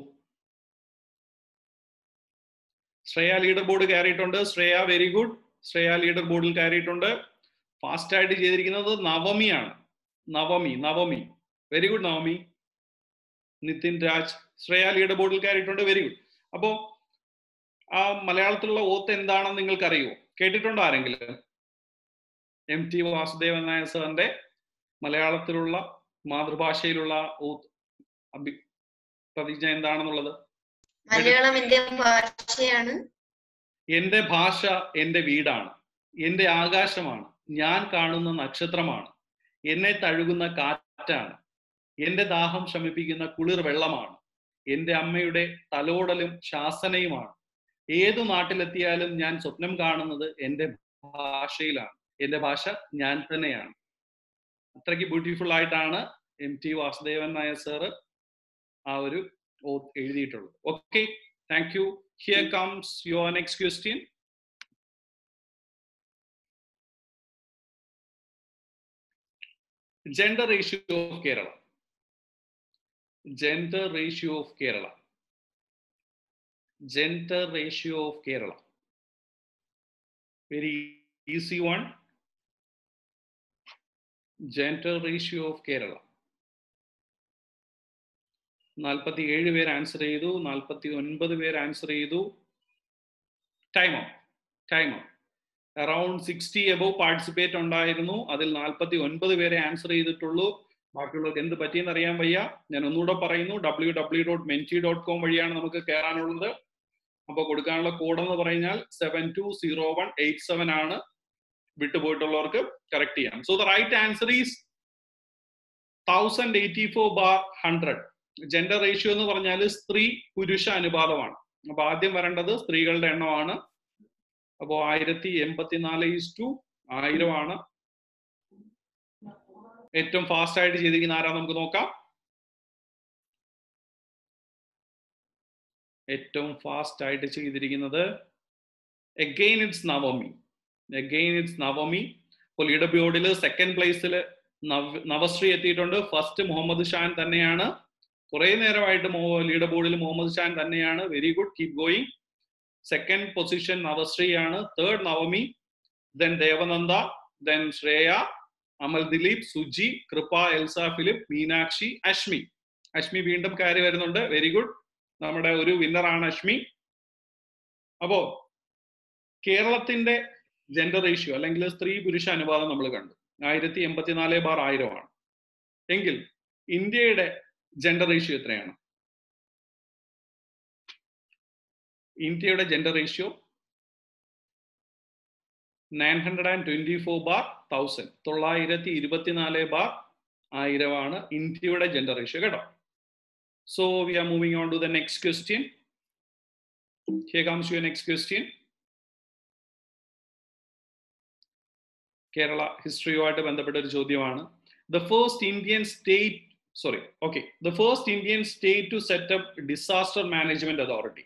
ശ്രേയ ലീഡർ ബോർഡ് കയറിയിട്ടുണ്ട് Shreya very good Shreya leader ബോർഡിൽ കയറിയിട്ടുണ്ട് ഫാസ്റ്റ് ആയിട്ട് ചെയ്തിരിക്കുന്നത് നവമിയാണ് Navami Navami very good Navami Nithin Raj Shreya leader ബോർഡിൽ കയറിയിട്ടുണ്ട് വെരി ഗുഡ് അപ്പോ ആ മലയാളത്തിലുള്ള ഓത്ത് എന്താണെന്ന് നിങ്ങൾക്ക് അറിയുമോ കേട്ടിട്ടുണ്ടോ ആരെങ്കിലും എം ടി വാസുദേവൻ നായർ സാറിന്റെ മലയാളത്തിലുള്ള മാതൃഭാഷയിലുള്ള ഓത്ത് അഭി പ്രതിജ്ഞ എന്താണെന്നുള്ളത് മലയാളം എന്റെ ഭാഷയാണ് എന്റെ ഭാഷ എന്റെ വീടാണ് എന്റെ ആകാശമാണ് ഞാൻ കാണുന്ന നക്ഷത്രമാണ് എന്നെ തഴുകുന്ന കാറ്റാണ് എന്റെ ദാഹം ശമിപ്പിക്കുന്ന കുളിർ വെള്ളമാണ് എന്റെ അമ്മയുടെ തലോടലും ശാസനയുമാണ് ഏതു നാട്ടിലെത്തിയാലും ഞാൻ സ്വപ്നം കാണുന്നത് എന്റെ ഭാഷയിലാണ് എന്റെ ഭാഷ ഞാൻ തന്നെയാണ് അത്രയ്ക്ക് ബ്യൂട്ടിഫുൾ ആയിട്ടാണ് M T Vasudevan Nair sir ആ ഒരു oath എഴുതിയിട്ടുള്ളത് okay thank you here comes your next question gender ratio of Kerala. Gender ratio of Kerala. Gender ratio of Kerala. Very easy one. Gender ratio of Kerala. നാൽപ്പത്തി ഏഴ് പേര് ആൻസർ ചെയ്തു നാൽപ്പത്തി ഒൻപത് പേര് ആൻസർ ചെയ്തു time time around sixty above participate ഉണ്ടായിരുന്നു അതിൽ നാൽപ്പത്തി ഒൻപത് പേരെ ആൻസർ ചെയ്തിട്ടുള്ളൂ ബാക്കിയുള്ളവർക്ക് എന്ത് പറ്റിയെന്ന് അറിയാൻ വയ്യ ഞാൻ ഒന്നുകൂടെ പറയുന്നു W W dot menti dot com വഴിയാണ് നമുക്ക് കയറാനുള്ളത് അപ്പോൾ കൊടുക്കാനുള്ള കോഡ് എന്ന് പറഞ്ഞാൽ seven two zero one eight seven ആണ് വിട്ടുപോയിട്ടുള്ളവർക്ക് കറക്റ്റ് ചെയ്യാം so the right answer is thousand eighty four bar hundred gender ratio എന്ന് പറഞ്ഞാൽ സ്ത്രീ പുരുഷ അനുപാതമാണ് അപ്പൊ ആദ്യം വരേണ്ടത് സ്ത്രീകളുടെ എണ്ണമാണ് അപ്പോ ആയിരത്തി എൺപത്തിനാല് ഈസ് ടു ആയിരമാണ് ഏറ്റവും ഫാസ്റ്റ് ആയിട്ട് ചെയ്തിരിക്കുന്ന ആരാ നമുക്ക് നോക്കാം ഏറ്റവും ഫാസ്റ്റ് ആയിട്ട് ചെയ്തിരിക്കുന്നത് again it's Navami again it's Navami ഇപ്പോൾ ലീഡർ ബോർഡിൽ സെക്കൻഡ് പ്ലേസിൽ നവശ്രീ എത്തിയിട്ടുണ്ട് ഫസ്റ്റ് മുഹമ്മദ് ഷാൻ തന്നെയാണ് കുറെ നേരമായിട്ട് ലീഡർ ബോർഡിൽ മുഹമ്മദ് ഷാൻ തന്നെയാണ് very good keep going second position Navashree ആണ് third Navami then Devananda then Shreya Amal Dileep Suji Kripa Elsa Philip Meenakshi Ashmi Ashmi വീണ്ടും കയറി വരുന്നുണ്ട് വെരി ഗുഡ് നമ്മുടെ ഒരു വിന്നറാണ് അശ്മി അപ്പോ കേരളത്തിന്റെ ജെൻഡർ റേഷ്യോ അല്ലെങ്കിൽ സ്ത്രീ പുരുഷ അനുപാതം നമ്മൾ കണ്ടു ആയിരത്തി എൺപത്തിനാല് ബാർ ആയിരമാണ് എങ്കിൽ ഇന്ത്യയുടെ ജെൻഡർ റേഷ്യോ എത്രയാണ് ഇന്ത്യയുടെ gender ratio nine hundred and twenty four bar thousand തൊള്ളായിരത്തി ഇരുപത്തിനാല് ബാർ ആയിരമാണ് ഇന്ത്യയുടെ ജെൻഡർ റേഷ്യോ കേട്ടോ so we are moving on to the next question here comes your next question Kerala ഹിസ്റ്ററിയുമായിട്ട് ബന്ധപ്പെട്ട ഒരു ചോദ്യമാണ് the first Indian state sorry okay the first Indian state to set up disaster management authority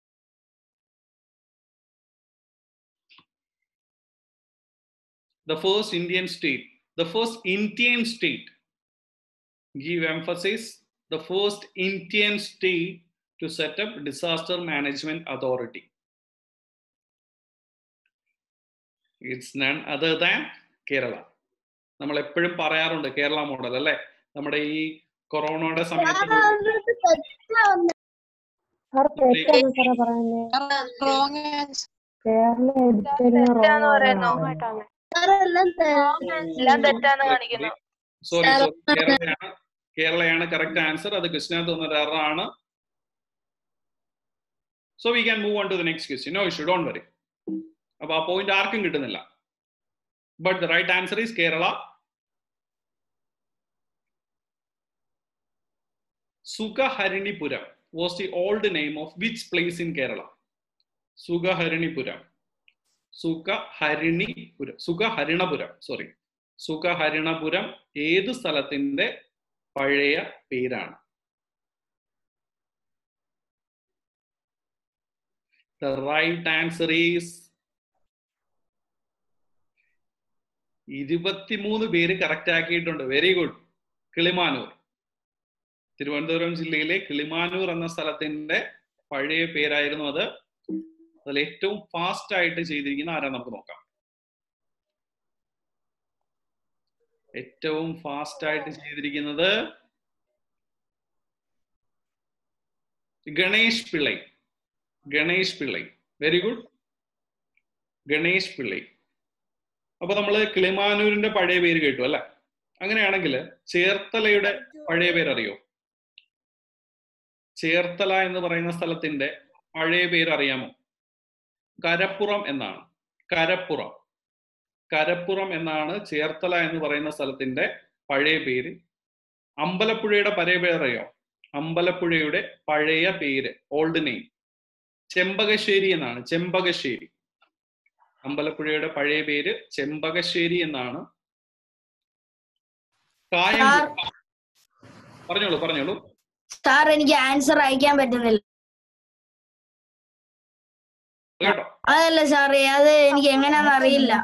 the first Indian state, the first Indian state, give emphasis, the first Indian state to set up disaster management authority. It's none other than Kerala. നമ്മൾ എപ്പോഴും പറയാറുണ്ട് കേരള മോഡൽ അല്ലെ നമ്മുടെ ഈ കൊറോണയുടെ സമയത്ത് സാർ തെറ്റാണ് സാറേ പറയുന്നത് റോങ് കേരളം എടുത്തിരുന്ന തെറ്റാന്ന് പറയുന്നു. എല്ലാം തെറ്റാന്ന് കാണിക്കുന്നു സോറി കേരളയാണ് കേരളയാണ് കറക്റ്റ് ആൻസർ അത് ക്വസ്റ്റിനകത്ത് വന്നൊരു എറർ ആണ് so we can move on to the next question no issue don't worry അപ്പൊ ആ പോയിന്റ് ആർക്കും കിട്ടുന്നില്ല but the right answer is Kerala Sukhaharinipuram was the old name of which place in Kerala Sukhaharinipuram Sukhaharinipuram Sukhaharinapuram sorry Sukhaharinapuram ഏത് സ്ഥലത്തിന്റെ പഴയ പേരാണ് ദ റൈറ്റ് ആൻസർ ഈസ് ഇരുപത്തിമൂന്ന് പേര് കറക്റ്റ് ആക്കിയിട്ടുണ്ട് വെരി ഗുഡ് കിളിമാനൂർ തിരുവനന്തപുരം ജില്ലയിലെ കിളിമാനൂർ എന്ന സ്ഥലത്തിന്റെ പഴയ പേരായിരുന്നു അത് അതിൽ ഏറ്റവും ഫാസ്റ്റ് ആയിട്ട് ചെയ്തിരിക്കുന്ന ആരാ നമുക്ക് നോക്കാം ഏറ്റവും ഫാസ്റ്റ് ആയിട്ട് ചെയ്തിരിക്കുന്നത് ഗണേഷ് പിള്ളൈ ഗണേഷ് പിള്ളൈ വെരി ഗുഡ് ഗണേഷ് പിള്ളൈ അപ്പൊ നമ്മള് കിളിമാനൂരിന്റെ പഴയ പേര് കേട്ടു അല്ലെ അങ്ങനെയാണെങ്കിൽ ചേർത്തലയുടെ പഴയ പേര് അറിയോ ചേർത്തല എന്ന് പറയുന്ന സ്ഥലത്തിന്റെ പഴയ പേര് അറിയാമോ കരപ്പുറം എന്നാണ് കരപ്പുറം കരപ്പുറം എന്നാണ് ചേർത്തല എന്ന് പറയുന്ന സ്ഥലത്തിന്റെ പഴയ പേര് അമ്പലപ്പുഴയുടെ പഴയ പേര് അറിയോ അമ്പലപ്പുഴയുടെ പഴയ പേര് ഓൾഡ് നെയിം ചെമ്പകശ്ശേരി എന്നാണ് ചെമ്പകശ്ശേരി അമ്പലപ്പുഴയുടെ പഴയ പേര് ചെമ്പകശ്ശേരി എന്നാണ് കായം പറഞ്ഞോളൂ പറഞ്ഞോളൂ സാർ എനിക്ക് ആൻസർ അയക്കാൻ പറ്റുന്നില്ല കേട്ടോ അതല്ല സാറേ അത് എനിക്ക് എങ്ങനെയാന്ന് അറിയില്ല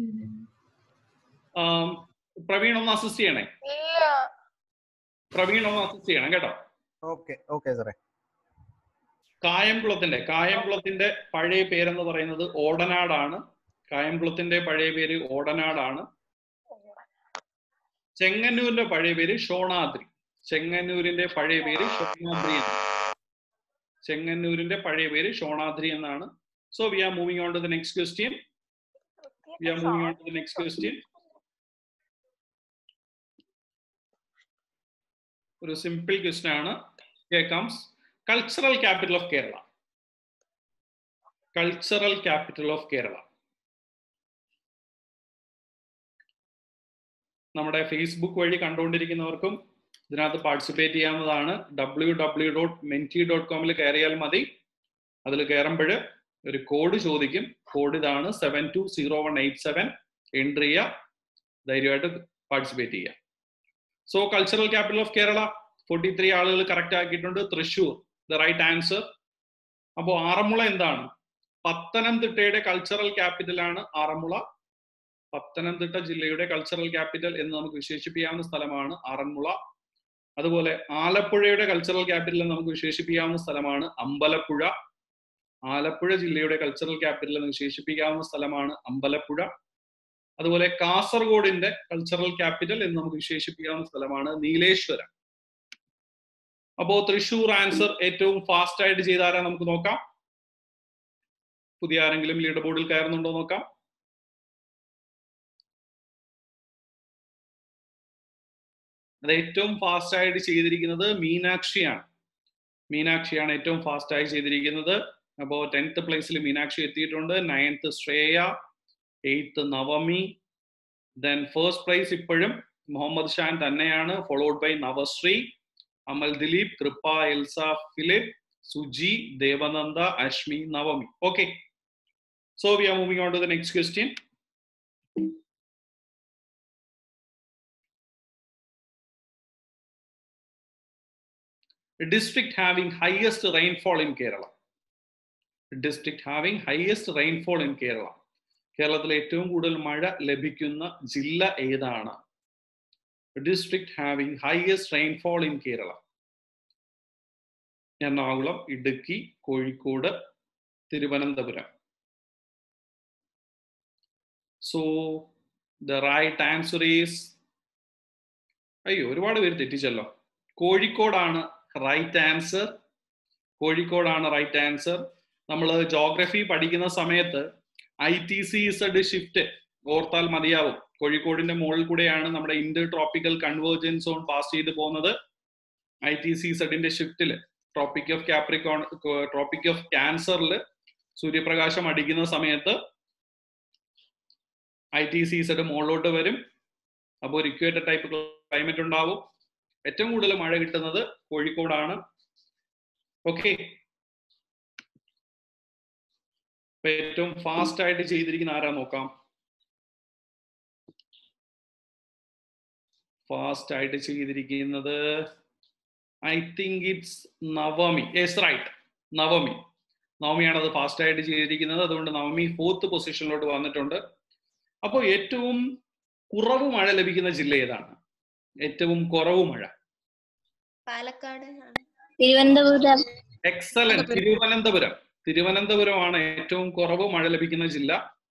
ആം, പ്രവീൺ ഒന്ന് അസിസ്റ്റ് ചെയ്യണേ ഇല്ല പ്രവീൺ ഒന്ന് അസിസ്റ്റ് ചെയ്യണം കേട്ടോ ഓക്കെ ഓക്കെ സാറേ കായംകുളത്തിന്റെ കായംകുളത്തിന്റെ പഴയ പേരെന്ന് പറയുന്നത് ഓടനാടാണ് കായംകുളത്തിന്റെ പഴയ പേര് ഓടനാടാണ് ചെങ്ങന്നൂരിന്റെ പഴയ പേര് ഷോണാദ്രി ചെങ്ങന്നൂരിന്റെ പഴയ പേര് ഷോണാദ്രി എന്നാണ് ചെങ്ങന്നൂരിന്റെ പഴയ പേര് ഷോണാദ്രി എന്നാണ് so we are moving on to the next question we are moving on to the next question ഒരു സിമ്പിൾ ക്വസ്റ്റ്യൻ ആണ് കേൾക്കാംസ് cultural capital of Kerala cultural capital of Kerala നമ്മുടെ ഫേസ്ബുക്ക് വഴി കണ്ടുകൊണ്ടിരിക്കുന്നവർക്കും ഇതിനകത്ത് പാർട്ടിസിപ്പേറ്റ് ചെയ്യാവുന്നതാണ് W W dot menti dot കോമിൽ കയറിയാൽ മതി അതിൽ കയറുമ്പോൾ ഒരു കോഡ് ചോദിക്കും കോഡ് ഇതാണ് seven two zero one eight seven entry ചെയ്യുക ധൈര്യമായിട്ട് പാർട്ടിസിപ്പേറ്റ് ചെയ്യുക so cultural capital of Kerala forty three ആളുകൾ കറക്റ്റ് ആക്കിയിട്ടുണ്ട് തൃശൂർ ദ റൈറ്റ് ആൻസർ അപ്പോൾ ആറന്മുള എന്താണ് പത്തനംതിട്ടയുടെ കൾച്ചറൽ ക്യാപിറ്റൽ ആണ് ആറന്മുള പത്തനംതിട്ട ജില്ലയുടെ കൾച്ചറൽ ക്യാപിറ്റൽ എന്ന് നമുക്ക് വിശേഷിപ്പിക്കാവുന്ന സ്ഥലമാണ് ആറന്മുള അതുപോലെ ആലപ്പുഴയുടെ കൾച്ചറൽ ക്യാപിറ്റൽ എന്ന് നമുക്ക് വിശേഷിപ്പിക്കാവുന്ന സ്ഥലമാണ് അമ്പലപ്പുഴ ആലപ്പുഴ ജില്ലയുടെ കൾച്ചറൽ ക്യാപിറ്റൽ എന്ന് വിശേഷിപ്പിക്കാവുന്ന സ്ഥലമാണ് അമ്പലപ്പുഴ അതുപോലെ കാസർഗോഡിന്റെ കൾച്ചറൽ ക്യാപിറ്റൽ എന്ന് നമുക്ക് വിശേഷിപ്പിക്കാവുന്ന സ്ഥലമാണ് നീലേശ്വരം അപ്പോ തൃശൂർ ആൻസർ ഏറ്റവും ഫാസ്റ്റ് ആയിട്ട് ചെയ്ത ആരാ നമുക്ക് നോക്കാം പുതിയ ആരെങ്കിലും ലീഡർ ബോർഡിൽ കയറുന്നുണ്ടോ നോക്കാം അത് ഏറ്റവും ഫാസ്റ്റ് ആയിട്ട് ചെയ്തിരിക്കുന്നത് മീനാക്ഷിയാണ് മീനാക്ഷിയാണ് ഏറ്റവും ഫാസ്റ്റ് ആയി ചെയ്തിരിക്കുന്നത് അപ്പോൾ ടെൻത്ത് പ്ലേസിൽ മീനാക്ഷി എത്തിയിട്ടുണ്ട് ninth Shreya eighth Navami then first prize ഇപ്പോഴും മുഹമ്മദ് ഷാൻ തന്നെയാണ് followed by Navashree Amal Dileep Kripa Elsa Philip Suji Devananda Ashmi Navami okay so we are moving on to the next question district having highest rainfall in Kerala. District having highest rainfall in Kerala. കേരളത്തിൽ ഏറ്റവും കൂടുതൽ മഴ ലഭിക്കുന്ന ജില്ല ഏതാണ് district having highest rainfall in Kerala Ernakulam Idukki Kozhikode Thiruvananthapuram so the right answer is അയ്യോ ഒരുപാട് പേര് തെറ്റിച്ചല്ലോ കോഴിക്കോടാണ് റൈറ്റ് ആൻസർ കോഴിക്കോടാണ് റൈറ്റ് ആൻസർ നമ്മൾ ജോഗ്രഫി പഠിക്കുന്ന സമയത്ത് I T C Z shift ഓർത്താൽ മതിയാവും കോഴിക്കോടിന്റെ മുകളിൽ കൂടെയാണ് നമ്മുടെ inter tropical convergence zone pass ചെയ്ത് പോകുന്നത് ഐ ടി സി ഇസഡിന്റെ ഷിഫ്റ്റിൽ tropic of Capricorn tropic of ക്യാൻസറിൽ സൂര്യപ്രകാശം അടിക്കുന്ന സമയത്ത് ഐ ടി സി ഇസഡ് മുകളിലോട്ട് വരും അപ്പോൾ ഒരു ഇക്വേറ്റർ ടൈപ്പ് ക്ലൈമറ്റ് ഉണ്ടാവും ഏറ്റവും കൂടുതൽ മഴ കിട്ടുന്നത് കോഴിക്കോടാണ് ഓക്കെ ഏറ്റവും ഫാസ്റ്റ് ആയിട്ട് ചെയ്തിരിക്കുന്ന ആരാ നോക്കാം ഫാസ്റ്റ് ആയിട്ട് ചെയ്തിരിക്കുന്നത് I think it's Navami yes right Navami നവമിയാണ് അത് ഫാസ്റ്റ് ആയിട്ട് ചെയ്തിരിക്കുന്നത് അതുകൊണ്ട് നവമി ഫോർത്ത് പൊസിഷനിലോട്ട് വന്നിട്ടുണ്ട് അപ്പോൾ ഏറ്റവും കുറവ് മഴ ലഭിക്കുന്ന ജില്ല ഏതാണ് ഏറ്റവും കുറവ് മഴ പാലക്കാട് തിരുവനന്തപുരം എക്സലന്റ് തിരുവനന്തപുരം തിരുവനന്തപുരമാണ് ഏറ്റവും കുറവ് മഴ ലഭിക്കുന്ന ജില്ല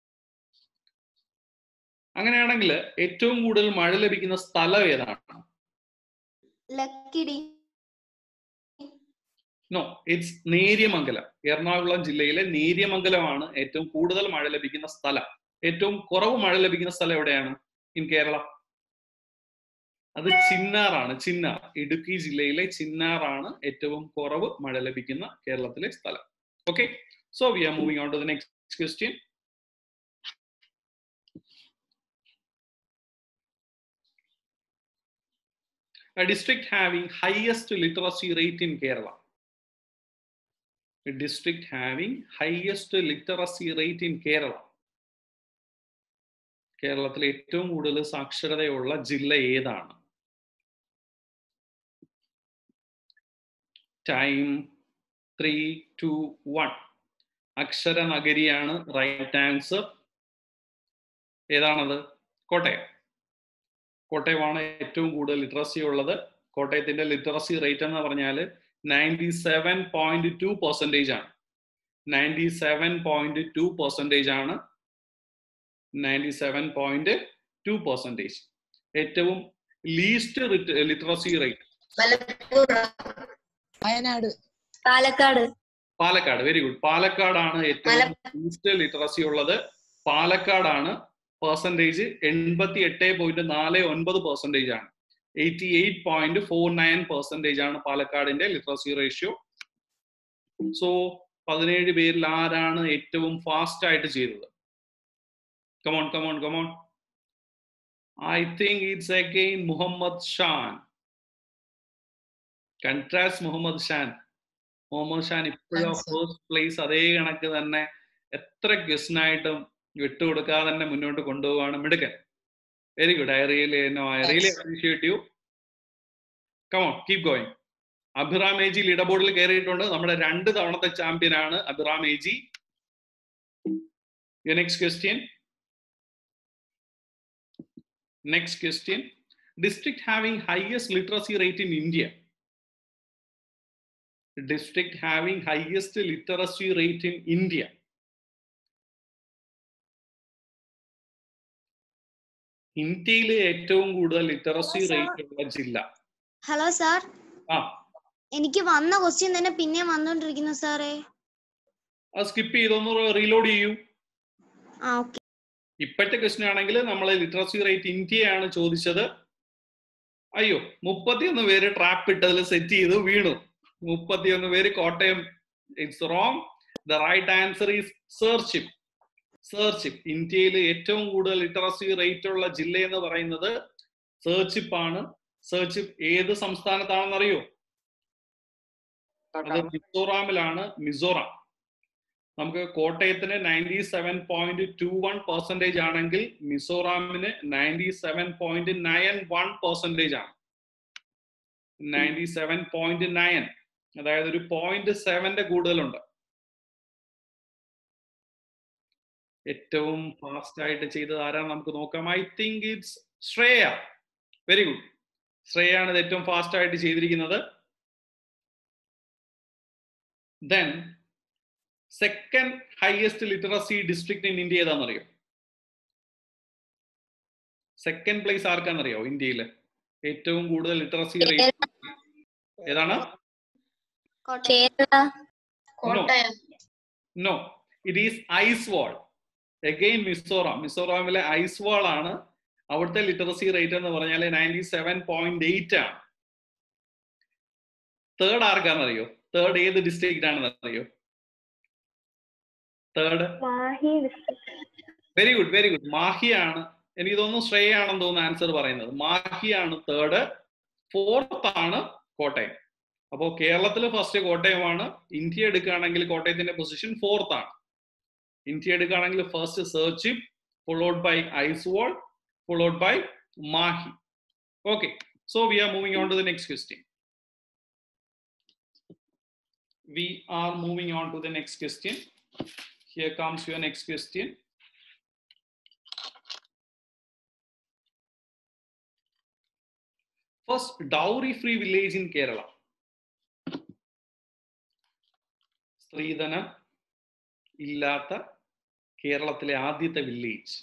അങ്ങനെയാണെങ്കിൽ ഏറ്റവും കൂടുതൽ മഴ ലഭിക്കുന്ന സ്ഥലം ഏതാണ് ലക്കിടി നോ ഇറ്റ്സ് നേര്യമംഗലം എറണാകുളം ജില്ലയിലെ നേര്യമംഗലമാണ് ഏറ്റവും കൂടുതൽ മഴ ലഭിക്കുന്ന സ്ഥലം ഏറ്റവും കുറവ് മഴ ലഭിക്കുന്ന സ്ഥലം എവിടെയാണ് ഇൻ കേരള അത് ചിന്നാറാണ് ചിന്നാർ ഇടുക്കി ജില്ലയിലെ ചിന്നാറാണ് ഏറ്റവും കുറവ് മഴ ലഭിക്കുന്ന കേരളത്തിലെ സ്ഥലം okay so we are moving on to the next question A district having highest literacy rate in Kerala. A district having highest literacy rate in Kerala. കേരളത്തിലെ ഏറ്റവും കൂടുതൽ സാക്ഷരതയുള്ള ജില്ല ഏതാണ് ടൈം ത്രീ ടു വൺ അക്ഷര നഗരിയാണ് റൈറ്റ് ആൻസർ ഏതാണത് കോട്ടയം കോട്ടയമാണ് ഏറ്റവും കൂടുതൽ ലിറ്ററസി ഉള്ളത് കോട്ടയത്തിന്റെ ലിറ്ററസി റേറ്റ് എന്ന് പറഞ്ഞാൽ ninety seven point two percentage ആണ് ninety seven point two percentage ആണ് ninety seven point two percentage ഏറ്റവും least literacy rate Malappuram Wayanad Palakkad Palakkad very good പാലക്കാടാണ് ഏറ്റവും ലീസ്റ്റ് ലിറ്ററസി ഉള്ളത് പാലക്കാടാണ് പെർസെൻറ്റേജ് എൺപത്തി എട്ട് പോയിന്റ് നാല് ഒൻപത് പെർസെൻറ്റേജ് ആണ് eighty eight point four nine percentage ആണ് പാലക്കാടിന്റെ ലിറ്ററസി റേഷ്യോ സോ പതിനേഴ് പേരിൽ ആരാണ് ഏറ്റവും ഫാസ്റ്റ് ആയിട്ട് ചെയ്തത് come on come on come on I think it's again Muhammad Shan congrats Muhammad Shan Muhammad Shan ഇപ്പോഴും Thanks, sir. ഫസ്റ്റ് പ്ലേസ് അതേ കണക്ക് തന്നെ എത്ര ക്വസ്റ്റിനായിട്ടും വിട്ടുകൊടുക്കാതെ തന്നെ മുന്നോട്ട് കൊണ്ടുപോവാണ് മിടുക്കൻ very good I really no I really Thanks. Appreciate you come on keep going Abhiram AG leader ബോർഡിൽ കയറിയിട്ടുണ്ട് നമ്മുടെ രണ്ട് തവണത്തെ ചാമ്പ്യൻ ആണ് Abhiram AG next question next question district having highest literacy rate in India district having highest literacy rate in India. ഇന്ത്യയിലെ ഏറ്റവും കൂടുതൽ ലിറ്ററസി Hello, sir. റേറ്റ് ഉള്ള ജില്ല ഹലോ സാർ ആ എനിക്ക് വന്ന ക്വസ്റ്റ്യൻ തന്നെ പിന്നെയും വന്നോണ്ടിരിക്കുന്നു സാറേ അത് സ്കിപ്പ് ചെയ്തൊന്ന് റീലോഡ് ചെയ്യൂ ആ ഓക്കെ ഇപ്പോഴത്തെ ക്വസ്റ്റ്യൻ ആണെങ്കിൽ നമ്മൾ ലിറ്ററസി റേറ്റ് ഇന്ത്യയാണ് ചോദിച്ചത് അയ്യോ മുപ്പത്തിയൊന്ന് പേര് ട്രാപ്പ് ഇട്ടതിൽ സെറ്റ് ചെയ്തു വീണു മുപ്പത്തിയൊന്ന് പേര് Kottayam it's wrong the right answer is Serchhip Serchhip ഇന്ത്യയിൽ ഏറ്റവും കൂടുതൽ ലിറ്ററസി റേറ്റ് ഉള്ള ജില്ല എന്ന് പറയുന്നത് സെർച്ചിപ്പ് ആണ് സെർച്ചിപ്പ് ഏത് സംസ്ഥാനത്താണെന്ന് അറിയോ അത് മിസോറാമിലാണ് മിസോറാം നമുക്ക് കോട്ടയത്തിന് ninety seven point two one percentage ആണെങ്കിൽ മിസോറാമിന് ninety seven point nine one percentage ആണ് നയൻറ്റി സെവൻ പോയിന്റ് നയൻ അതായത് ഒരു പോയിന്റ് സെവന്റെ കൂടുതലുണ്ട് ഏറ്റവും ഫാസ്റ്റ് ആയിട്ട് ചെയ്തത് ആരാണ് നമുക്ക് നോക്കാം I think it's Shreya very good ശ്രേയാണ് ഇത് ഏറ്റവും ഫാസ്റ്റ് ആയിട്ട് ചെയ്തിരിക്കുന്നത് then second highest literacy district in India ഏതാണെന്നറിയോ സെക്കൻഡ് പ്ലേസ് ആർക്കാണെന്നറിയോ ഇന്ത്യയിൽ ഏറ്റവും കൂടുതൽ ലിറ്ററസി റേറ്റ് ഏതാണ് Kerala Kottayam no it is Aizawl again Mizoram മിസോറാമിലെ ഐസ് വാൾ ആണ് അവിടുത്തെ ലിറ്ററസി റേറ്റ് എന്ന് പറഞ്ഞാൽ നയൻറ്റി സെവൻ പോയിന്റ് എയ്റ്റ് ആണ് തേർഡ് ആർക്കാണെന്നറിയോ തേർഡ് ഏത് ഡിസ്ട്രിക്റ്റ് ആണെന്ന് അറിയോ third Mahe district. Very good very good മാഹിയാണ് എനിക്ക് തോന്നുന്നു ശ്രേയ ആണെന്ന് തോന്നുന്നു ആൻസർ പറയുന്നത് മാഹിയാണ് തേർഡ് ഫോർത്ത് ആണ് കോട്ടയം അപ്പോൾ കേരളത്തിൽ ഫസ്റ്റ് കോട്ടയമാണ് ഇന്ത്യ എടുക്കുകയാണെങ്കിൽ കോട്ടയത്തിന്റെ പൊസിഷൻ ഫോർത്ത് ആണ് ഇന്ത്യ എടുക്കുകയാണെങ്കിൽ first Serchhip followed by Aizawl followed by Mahe okay so we are moving on to the next question we are moving on to the next question. Here comes your next question. First, dowry free village in Kerala. സ്ത്രീധനം ഇല്ലാത്ത കേരളത്തിലെ ആദ്യത്തെ village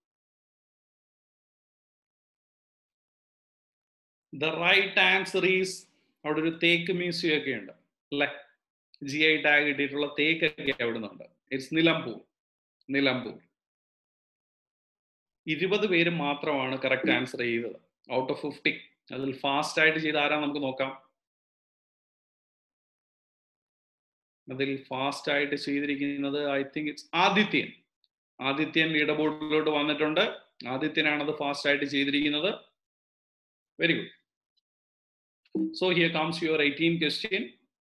the right answer is അവിടെ ഒരു തേക്ക് മ്യൂസിയം ഒക്കെ ഉണ്ട് അല്ലെ ജി ഐ ടാഗ് ഇട്ടിട്ടുള്ള തേക്കൊക്കെ അവിടെ നിന്നുണ്ട് ഇറ്റ്സ് നിലമ്പൂർ നിലമ്പൂർ ഇരുപത് പേര് മാത്രമാണ് കറക്റ്റ് ആൻസർ ചെയ്തത് ഔട്ട് ഓഫ് ഫിഫ്റ്റി അതിൽ ഫാസ്റ്റ് ആയിട്ട് ചെയ്ത ആരാ നമുക്ക് നോക്കാം അതിൽ ഫാസ്റ്റ് ആയിട്ട് ചെയ്തിരിക്കുന്നത് I think it's Adithyan Adithyan leader ബോർഡിലോട്ട് വന്നിട്ടുണ്ട് ആദിത്യനാണ് അത് ഫാസ്റ്റ് ആയിട്ട് ചെയ്തിരിക്കുന്നത് very good so here comes your eighteen question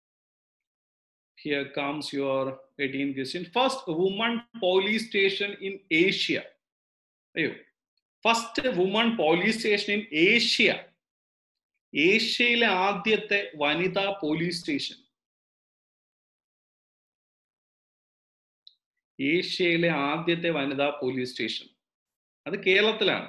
here comes your eighteen question first woman police station in Asia അയ്യോ first woman police station in Asia ഏഷ്യയിലെ ആദ്യത്തെ വനിതാ പോലീസ് സ്റ്റേഷൻ ഏഷ്യയിലെ ആദ്യത്തെ വനിതാ പോലീസ് സ്റ്റേഷൻ അത് കേരളത്തിലാണ്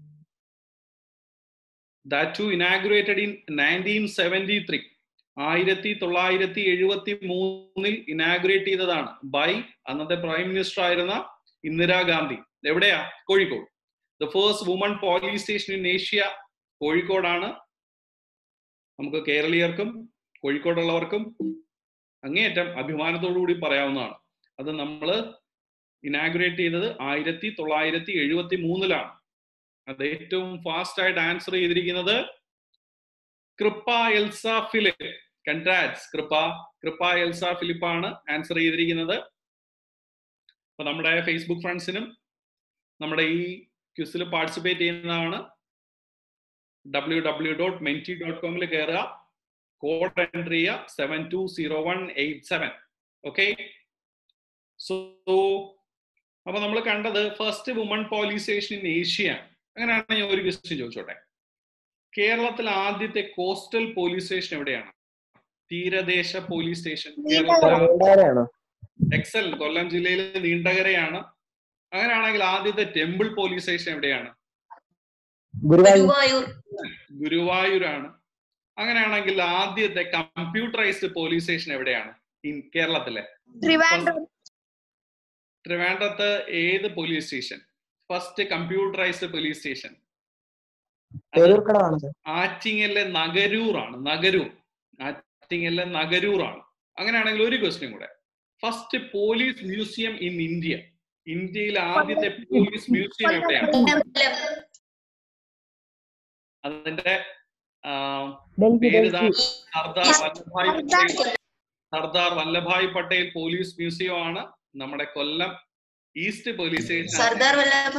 that too inaugurated in nineteen seventy three ആയിരത്തി തൊള്ളായിരത്തി എഴുപത്തി മൂന്നിൽ ഇനാഗുറേറ്റ് ചെയ്തതാണ് ബൈ അന്നത്തെ പ്രൈം മിനിസ്റ്റർ ആയിരുന്ന ഇന്ദിരാഗാന്ധി എവിടെയാ Kozhikode the first woman police station in Asia കോഴിക്കോടാണ് നമുക്ക് കേരളീയർക്കും കോഴിക്കോടുള്ളവർക്കും അങ്ങേയറ്റം അഭിമാനത്തോടു കൂടി പറയാവുന്നതാണ് അത് നമ്മൾ ഇനാഗുറേറ്റ് ചെയ്തത് ആയിരത്തി തൊള്ളായിരത്തി എഴുപത്തി മൂന്നിലാണ് അത് ഏറ്റവും ഫാസ്റ്റ് ആയിട്ട് ആൻസർ ചെയ്തിരിക്കുന്നത് Kripa Elsa Philip congrats Kripa Kripa Elsa ഫിലിപ്പാണ് ആൻസർ ചെയ്തിരിക്കുന്നത് അപ്പൊ നമ്മുടെ ഫേസ്ബുക്ക് ഫ്രണ്ട്സിനും നമ്മുടെ ഈ ക്യൂസിൽ പാർട്ടിസിപ്പേറ്റ് ചെയ്യുന്നതാണ് W W dot menti dot കോമിൽ കയറുക കോഡ് എൻട്രി ചെയ്യുക seven two zero one eight seven okay so അപ്പൊ നമ്മൾ കണ്ടത് first woman police station in Asia അങ്ങനെയാണ് ഞാൻ ഒരു ക്വസ്റ്റ്യൻ ചോദിച്ചോട്ടെ കേരളത്തിൽ ആദ്യത്തെ കോസ്റ്റൽ പോലീസ് സ്റ്റേഷൻ എവിടെയാണ് തീരദേശ പോലീസ് സ്റ്റേഷൻ എക്സൽ കൊല്ലം ജില്ലയിലെ നീണ്ടകരയാണ് അങ്ങനെയാണെങ്കിൽ ആദ്യത്തെ ടെമ്പിൾ പോലീസ് സ്റ്റേഷൻ എവിടെയാണ് ഗുരുവായൂർ ഗുരുവായൂരാണ് അങ്ങനെയാണെങ്കിൽ ആദ്യത്തെ കമ്പ്യൂട്ടറൈസ്ഡ് പോലീസ് സ്റ്റേഷൻ എവിടെയാണ് ഇൻ കേരളത്തിലെ ട്രിവാൻഡ്രം ട്രിവാൻഡ്രത്ത് ഏത് police station first computerised police station ആറ്റിങ്ങലിലെ നഗരൂറാണ് നഗരൂർ ആറ്റിങ്ങലിലെ നഗരൂറാണ് അങ്ങനെയാണെങ്കിൽ ഒരു ക്വസ്റ്റ്യൻ കൂടെ first police museum in India ഇന്ത്യയിലെ ആദ്യത്തെ പോലീസ് മ്യൂസിയം എവിടെയാണ് അതിന്റെ ആ, പേര് ഇതാ, സർദാർ വല്ലഭായ് പട്ടേൽ സർദാർ വല്ലഭായ് പട്ടേൽ പോലീസ് മ്യൂസിയം ആണ് നമ്മുടെ Kollam east police station Sardar Vallabha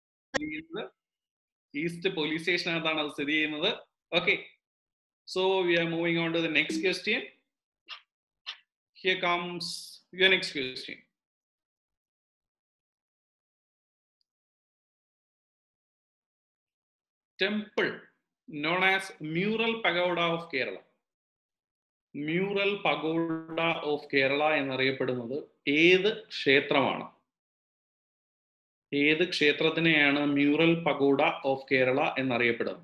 east police സ്റ്റേഷനകത്താണ് അത് സ്ഥിതി ചെയ്യുന്നത് okay so we are moving on to the next question here comes your next question temple known as mural pagoda of Kerala mural pagoda of Kerala എന്നറിയപ്പെടുന്നത് ഏത് ക്ഷേത്രമാണ് ഏത് ക്ഷേത്രത്തിനെയാണ് മ്യൂറൽ പഗോഡ ഓഫ് കേരള എന്നറിയപ്പെടുന്നത്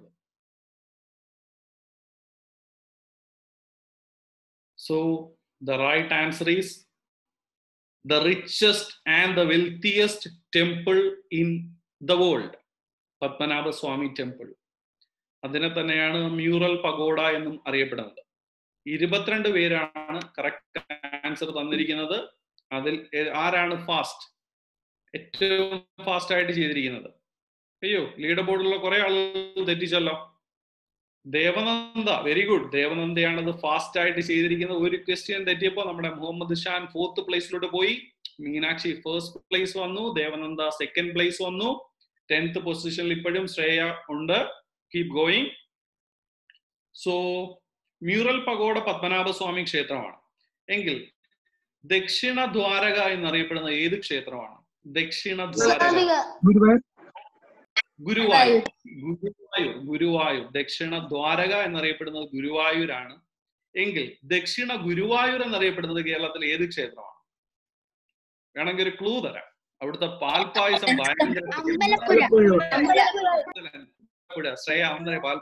so the right answer is the richest and the wealthiest temple in the world Padmanabha Swami temple അതിനെ തന്നെയാണ് മ്യൂറൽ പഗോഡ എന്നും അറിയപ്പെടുന്നത് ഇരുപത്തിരണ്ട് പേരാണ് കറക്റ്റ് ആൻസർ തന്നിരിക്കുന്നത് അതിൽ ഏ- ആരാണ് ഫാസ്റ്റ് ഏറ്റവും ഫാസ്റ്റ് ആയിട്ട് ചെയ്തിരിക്കുന്നത് അയ്യോ ലീഡർ ബോർഡിലുള്ള കുറെ ആളുകൾ തെറ്റിച്ചല്ലോ ദേവനന്ദ വെരി ഗുഡ് ദേവനന്ദയാണ് അത് ഫാസ്റ്റ് ആയിട്ട് ചെയ്തിരിക്കുന്നത് ഒരു ക്വസ്റ്റ്യൻ തെറ്റിയപ്പോൾ നമ്മുടെ മുഹമ്മദ് ഷാൻ ഫോർത്ത് പ്ലേസിലോട്ട് പോയി മീനാക്ഷി ഫസ്റ്റ് പ്ലേസ് വന്നു ദേവനന്ദ സെക്കൻഡ് പ്ലേസ് വന്നു ടെൻത്ത് പൊസിഷനിൽ ഇപ്പോഴും ശ്രേയ ഉണ്ട് keep going so mural pagoda Padmanabhaswamy ക്ഷേത്രമാണ് എങ്കിൽ ദക്ഷിണ ദ്വാരക എന്നറിയപ്പെടുന്ന ഏത് ക്ഷേത്രമാണ് ദക്ഷിണ ദ്വാരക ഗുരുവായൂർ ഗുരുവായൂർ ഗുരുവായൂർ ദക്ഷിണ ദ്വാരക എന്നറിയപ്പെടുന്നത് ഗുരുവായൂരാണ് എങ്കിൽ ദക്ഷിണ ഗുരുവായൂർ എന്നറിയപ്പെടുന്നത് കേരളത്തിൽ ഏത് ക്ഷേത്രമാണ് വേണമെങ്കിൽ ഒരു ക്ലൂ തരാം അവിടുത്തെ പാൽപായസം ഭയങ്കര അമ്പലപ്പുഴ അമ്പലപ്പുഴ ശ്രേയ അന്നേ പാൽ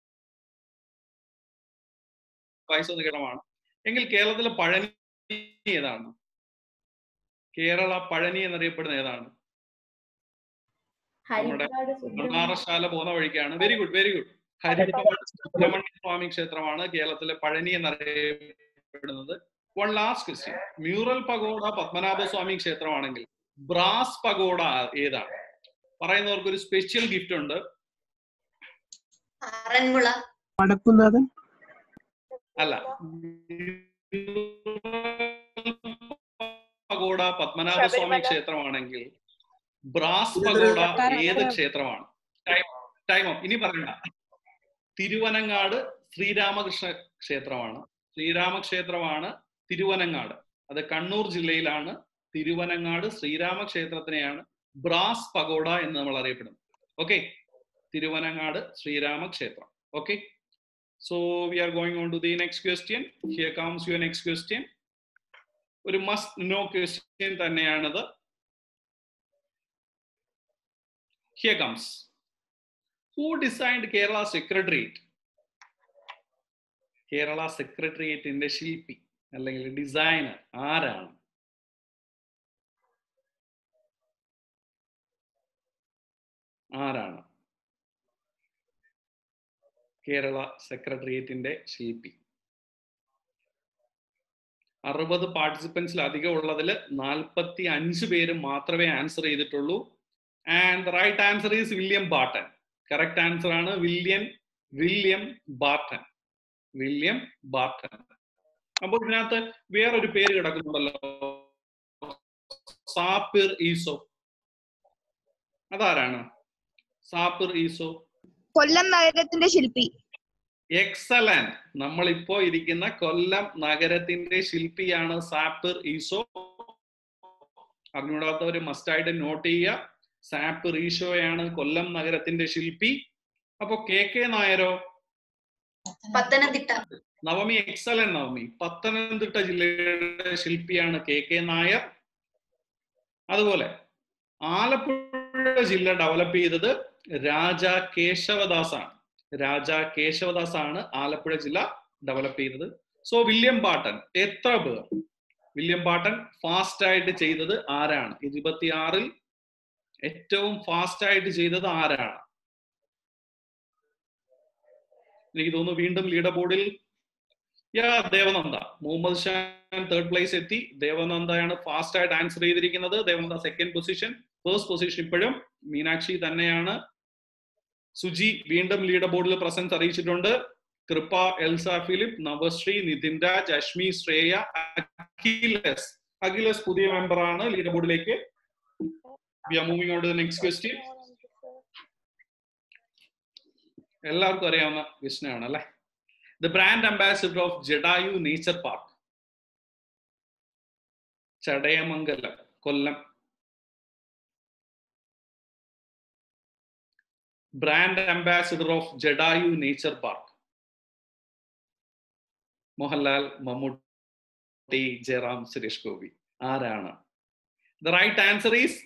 പായസം എന്ന കേരളമാണ് എങ്കിൽ കേരളത്തിലെ പഴനി ഏതാണ് കേരള പഴനി എന്നറിയപ്പെടുന്ന ഏതാണ് നമ്മുടെ മണ്ണാറശാല പോകുന്ന വഴിക്കാണ് very good very good Harippad Subramanya Swami ക്ഷേത്രമാണ് കേരളത്തിലെ പഴനി എന്നറിയപ്പെടുന്നത് one last question mural pagoda Padmanabha Swami ക്ഷേത്രമാണെങ്കിൽ ബ്രാസ് പഗോഡ ഏതാണ് പറയുന്നവർക്ക് ഒരു സ്പെഷ്യൽ ഗിഫ്റ്റ് ഉണ്ട് ആറന്മുള വടക്കുന്നാഥൻ അല്ല പഗോഡ പത്മനാഭ സ്വാമി ക്ഷേത്രമാണെങ്കിൽ ബ്രാസ് പഗോഡ ഏത് ക്ഷേത്രമാണ് ടൈം ഇനി പറയണ്ട തിരുവനങ്ങാട് ശ്രീരാമകൃഷ്ണ ക്ഷേത്രമാണ് ശ്രീരാമക്ഷേത്രമാണ് തിരുവനങ്ങാട് അത് കണ്ണൂർ ജില്ലയിലാണ് തിരുവനങ്ങാട് ശ്രീരാമ ക്ഷേത്രത്തിനെയാണ് ബ്രാസ് പഗോഡ എന്ന് നമ്മൾ അറിയപ്പെടുന്നത് ഓക്കെ തിരുവനങ്ങാട് ശ്രീരാമ ക്ഷേത്രം okay so we are going on to the next question here comes your next question ഒരു മസ്റ്റ് നോ ക്വസ്റ്റ്യൻ തന്നെയാണത് here comes who designed Kerala secretariat Kerala സെക്രട്ടേറിയറ്റിന്റെ ശില്പി അല്ലെങ്കിൽ ഡിസൈനർ ആരാണ് ആരാണ് കേരള സെക്രട്ടേറിയറ്റിന്റെ ശില്പി അറുപത് പാർട്ടിസിപ്പൻസിൽ അധികം ഉള്ളതിൽ നാൽപ്പത്തി അഞ്ച് പേര് മാത്രമേ ആൻസർ ചെയ്തിട്ടുള്ളൂ and right answer is William Barton correct answer ആണ് William William Barton William Barton അപ്പോൾ ഇതിനകത്ത് വേറൊരു പേര് കിടക്കുന്നുണ്ടല്ലോ സാപ്പിർ ഈസോ അതാരാണ് സാപ്പിർ ഈസോ കൊല്ലം നഗരത്തിന്റെ ശില്പി എക്സലന്റ് നമ്മളിപ്പോ ഇരിക്കുന്ന കൊല്ലം നഗരത്തിന്റെ ശില്പിയാണ് സാപ്പിർ ഈസോ അറിഞ്ഞൂടാത്തവര് മസ്റ്റായിട്ട് നോട്ട് ചെയ്യുക സാപ്പിർ ഈശോയാണ് കൊല്ലം നഗരത്തിന്റെ ശില്പി അപ്പൊ കെ കെ നായരോ പത്തനംതിട്ട നവമി എക്സലന്റ് നവമി പത്തനംതിട്ട ജില്ലയുടെ ശില്പിയാണ് കെ കെ നായർ അതുപോലെ ആലപ്പുഴ ജില്ല ഡെവലപ്പ് ചെയ്തത് രാജ കേശവദാസ് ആണ് രാജ കേശവദാസ് ആണ് ആലപ്പുഴ ജില്ല ഡെവലപ്പ് ചെയ്തത് സോ വില്യം ബാട്ടൻ എത്ര പേർ വില്യം ബാട്ടൻ ഫാസ്റ്റ് ആയിട്ട് ചെയ്തത് ആരാണ് ഇരുപത്തിയാറിൽ ഏറ്റവും ഫാസ്റ്റ് ആയിട്ട് ചെയ്തത് ആരാണ് എനിക്ക് തോന്നുന്നു വീണ്ടും ലീഡർ ബോർഡിൽ yeah Devananda Muhammad Shan third place എത്തി ദേവനന്ദയാണ് ഫാസ്റ്റ് ആയിട്ട് ആൻസർ ചെയ്തിരിക്കുന്നത് Devananda second position first position ഇപ്പോഴും മീനാക്ഷി തന്നെയാണ് സുജി വീണ്ടും ലീഡർ ബോർഡിൽ പ്രസൻസ് അറിയിച്ചിട്ടുണ്ട് കൃപ എൽസ ഫിലിപ്പ് നവശ്രീ നിതിൻ രാജ് അശ്മി ശ്രേയ അഖിലസ് അഖിലസ് പുതിയ മെമ്പർ ആണ് ലീഡർ ബോർഡിലേക്ക് we are moving on to next question എല്ലാവർക്കും അറിയാവുന്ന വിഷ്ണുവാണ് അല്ലെ the brand ambassador of Jatayu nature park Chadayamangalam Kollam brand ambassador of Jatayu nature park Mohanlal Mammootty Jayaram Suresh Gopi ആരാണ് the right answer is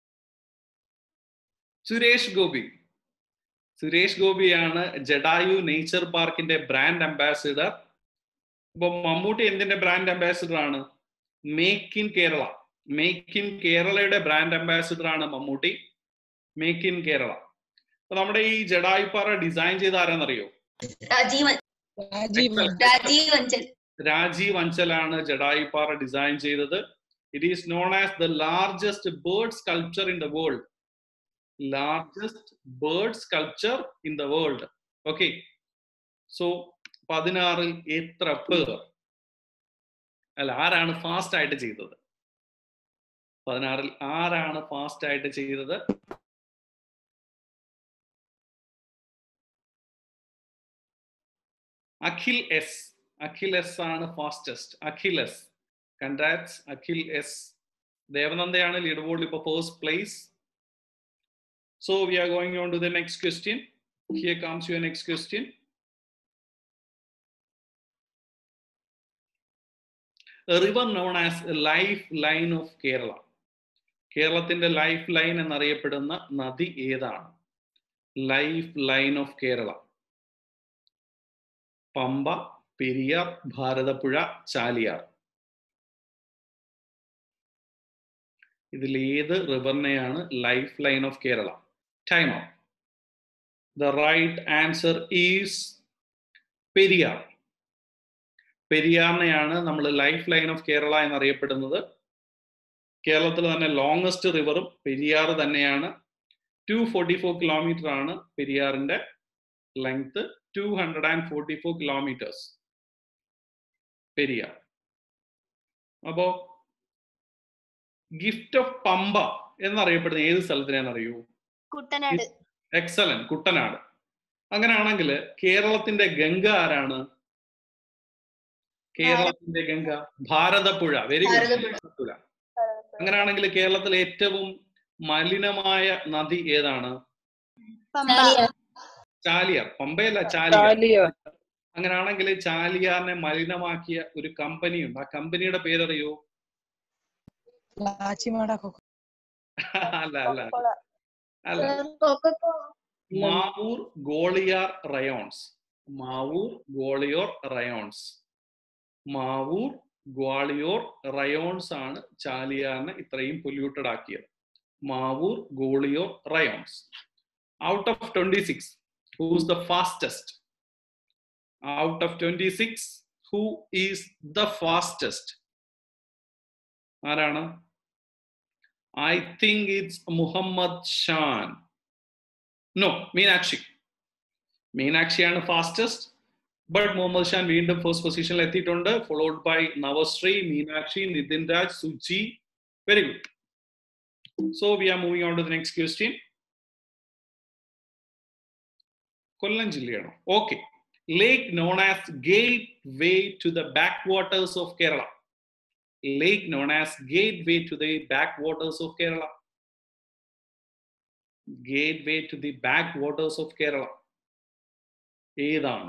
Suresh Gopi Suresh ഗോപിയാണ് ജഡായു നേച്ചർ പാർക്കിന്റെ ബ്രാൻഡ് അംബാസിഡർ ഇപ്പൊ മമ്മൂട്ടി എന്തിന്റെ ബ്രാൻഡ് അംബാസിഡർ ആണ് make in Kerala make in കേരളയുടെ ബ്രാൻഡ് അംബാസിഡർ ആണ് മമ്മൂട്ടി മേക്ക് ഇൻ കേരള അപ്പൊ നമ്മുടെ ഈ ജഡായുപ്പാറ ഡിസൈൻ ചെയ്ത ആരാന്നറിയോ രാജീവൻ രാജീവ് രാജീവ് അഞ്ചൽ രാജീവ് അഞ്ചലാണ് ജഡായുപ്പാറ ഡിസൈൻ ചെയ്തത് it is known as the largest bird sculpture in the world largest bird sculpture in the world okay so പതിനാറിൽ എത്ര പേർ അല്ല ആരാണ് ഫാസ്റ്റ് ആയിട്ട് ചെയ്തത് പതിനാറിൽ ആരാണ് ഫാസ്റ്റ് ആയിട്ട് ചെയ്തത് അഖിൽ എസ് അഖിൽ എസ് ആണ് fastest Akhil S congrats Akhil S ദേവനന്ദയാണ് ലീഡ് ബോർഡിൽ ഇപ്പോൾ first place So we are going on to the next question. Here comes your next question. A river known as life line of Kerala കേരളത്തിന്റെ ലൈഫ് ലൈൻ എന്നറിയപ്പെടുന്ന നദി ഏതാണ് life line of Kerala Pamba Periyar Bharathapuzha Chaliyar ഇതിൽ ഏത് റിവറിനെയാണ് life line of Kerala time out the right answer is Periyar പെരിയാറിനെയാണ് നമ്മൾ ലൈഫ് ലൈൻ ഓഫ് കേരള എന്നറിയപ്പെടുന്നത് കേരളത്തിൽ തന്നെ ലോങ്സ്റ്റ് റിവറും പെരിയാർ തന്നെയാണ് ടു ഫോർട്ടി ഫോർ കിലോമീറ്റർ ആണ് പെരിയാറിന്റെ length two hundred and forty four kilometers Periyar അപ്പോ ഗിഫ്റ്റ് ഓഫ് പമ്പ എന്നറിയപ്പെടുന്ന ഏത് സ്ഥലത്തിനാണെന്ന് അറിയൂ കുട്ടനാട് എക്സലൻ കുട്ടനാട് അങ്ങനെയാണെങ്കിൽ കേരളത്തിന്റെ ഗംഗ ആരാണ് കേരളത്തിന്റെ ഗംഗ ഭാരതപ്പുഴ വെരി ഭാരതപ്പുഴ. ഗുഡ് അങ്ങനെയാണെങ്കിൽ കേരളത്തിലെ ഏറ്റവും മലിനമായ നദി ഏതാണ് പമ്പ ചാലിയാർ പമ്പയല്ല ചാലിയാർ അങ്ങനെയാണെങ്കിൽ ചാലിയാറിനെ മലിനമാക്കിയ ഒരു കമ്പനി ഉണ്ട് ആ കമ്പനിയുടെ പേരറിയോ ലാച്ചിമാട അല്ല അല്ല അല്ല Mavoor Gwalior Rayons Mavoor Gwalior Rayons Mavoor Gwalior Rayons ആണ് ചാലിയാറിനെ ഇത്രയും പൊല്യൂട്ടഡ് ആക്കിയത് Mavoor Gwalior Rayons out of twenty six who's the fastest out of twenty six who is the fastest ആരാണ് I think it's Muhammad Shan no Meenakshi മീനാക്ഷിയാണ് ഫാസ്റ്റസ്റ്റ് ബട്ട് മുഹമ്മദ് ഷാൻ വീണ്ടും ഫസ്റ്റ് പൊസിഷനിൽ എത്തിയിട്ടുണ്ട് followed by Navashree Meenakshi Nithin Raj Suji very good so we are moving on to the next question Kollam ജില്ലയാണോ okay lake known as gateway to the backwaters of Kerala lake known as gateway to the backwaters of Kerala gateway to the backwaters of Kerala ഏതാണ്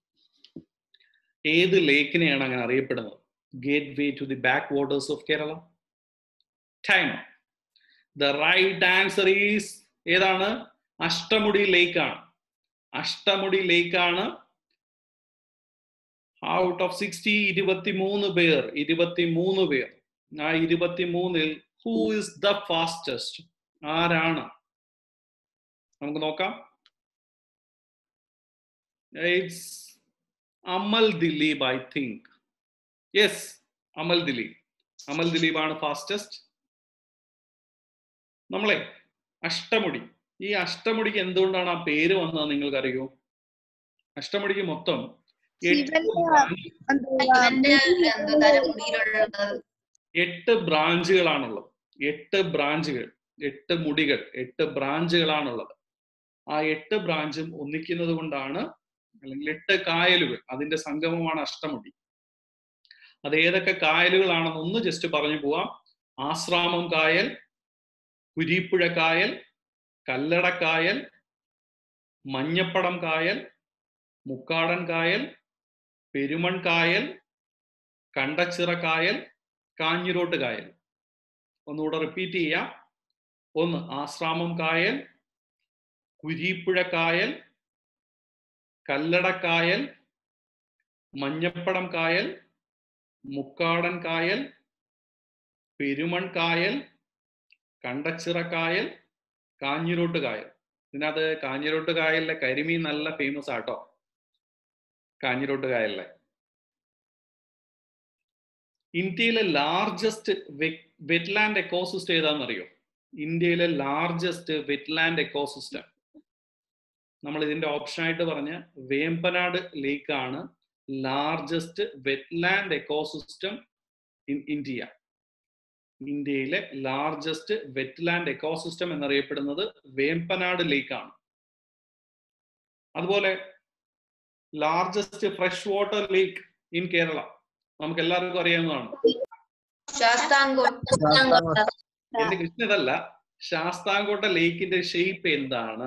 ഏത് ലേക്കിനെയാണ് അങ്ങനെ അറിയപ്പെടുന്നത് gateway to the backwaters of Kerala time the right answer is ഏതാണ് അഷ്ടമുടി ലേക്കാണ് അഷ്ടമുടി ലേക്കാണ് ഔട്ട് ഓഫ് സിക്സ്റ്റി ഇരുപത്തിമൂന്ന് പേർ ഇരുപത്തിമൂന്ന് പേർ ആ ഇരുപത്തിമൂന്നിൽ ഹൂ ഇസ് ദ ഫാസ്റ്റസ്റ്റ് ആരാണ് നമുക്ക് നോക്കാം it's Amal Dileep I think yes Amal Dileep Amal Dileep ആണ് ഫാസ്റ്റസ്റ്റ് നമ്മളെ അഷ്ടമുടി ഈ അഷ്ടമുടിക്ക് എന്തുകൊണ്ടാണ് ആ പേര് വന്നത് നിങ്ങൾക്ക് അറിയോ അഷ്ടമുടിക്ക് മൊത്തം എട്ട് ഇവന്റെ എന്തോ തലമുടിയിലുള്ളത് എട്ട് ബ്രാഞ്ചുകളാണുള്ളത് എട്ട് ബ്രാഞ്ചുകൾ എട്ട് മുടികൾ എട്ട് ബ്രാഞ്ചുകളാണുള്ളത് ആ എട്ട് ബ്രാഞ്ചും ഒന്നിക്കുന്നത് കൊണ്ടാണ് അല്ലെങ്കിൽ എട്ട് കായലുകൾ അതിന്റെ സംഗമമാണ് അഷ്ടമുടി അത് ഏതൊക്കെ കായലുകളാണെന്ന് ഒന്ന് ജസ്റ്റ് പറഞ്ഞു പോവാം ആശ്രാമം കായൽ കുരീപ്പുഴ കായൽ കല്ലടക്കായൽ മഞ്ഞപ്പടം കായൽ മുക്കാടൻ കായൽ പെരുമൺ കായൽ കണ്ടച്ചിറ കായൽ കാഞ്ഞിരോട്ട് കായൽ ഒന്നുകൂടെ റിപ്പീറ്റ് ചെയ്യാം ഒന്ന് ആശ്രാമം കായൽ കുരീപ്പുഴ കായൽ കല്ലടക്കായൽ മഞ്ഞപ്പടം കായൽ മുക്കാടൻ കായൽ പെരുമൺ കായൽ കണ്ടച്ചിറ കായൽ കാഞ്ഞിരോട്ട് കായൽ ഇതിനകത്ത് കാഞ്ഞിരോട്ട് കായലിലെ കരിമീൻ നല്ല ഫേമസ് ആട്ടോ കാഞ്ഞിരോട്ട് കായലിലെ ഇന്ത്യയിലെ ലാർജസ്റ്റ് വെറ്റ്ലാൻഡ് എക്കോസിസ്റ്റം ഏതാണെന്നറിയോ ഇന്ത്യയിലെ ലാർജസ്റ്റ് വെറ്റ്ലാൻഡ് എക്കോസിസ്റ്റം നമ്മൾ ഇതിന്റെ ഓപ്ഷൻ ആയിട്ട് പറഞ്ഞ വേമ്പനാട് ലേക്ക് ആണ് largest wetland ecosystem in India ഇന്ത്യയിലെ ലാർജസ്റ്റ് വെറ്റ്ലാൻഡ് എക്കോസിസ്റ്റം എന്നറിയപ്പെടുന്നത് വേമ്പനാട് ലേക്ക് ആണ് അതുപോലെ largest fresh water lake in Kerala നമുക്ക് എല്ലാവർക്കും അറിയാവുന്നതാണ് ശാസ്താംകോട്ട എന്റെ ക്വസ്റ്റ്യൻ ഇതല്ല ശാസ്താംകോട്ട ലേക്കിന്റെ ഷേപ്പ് എന്താണ്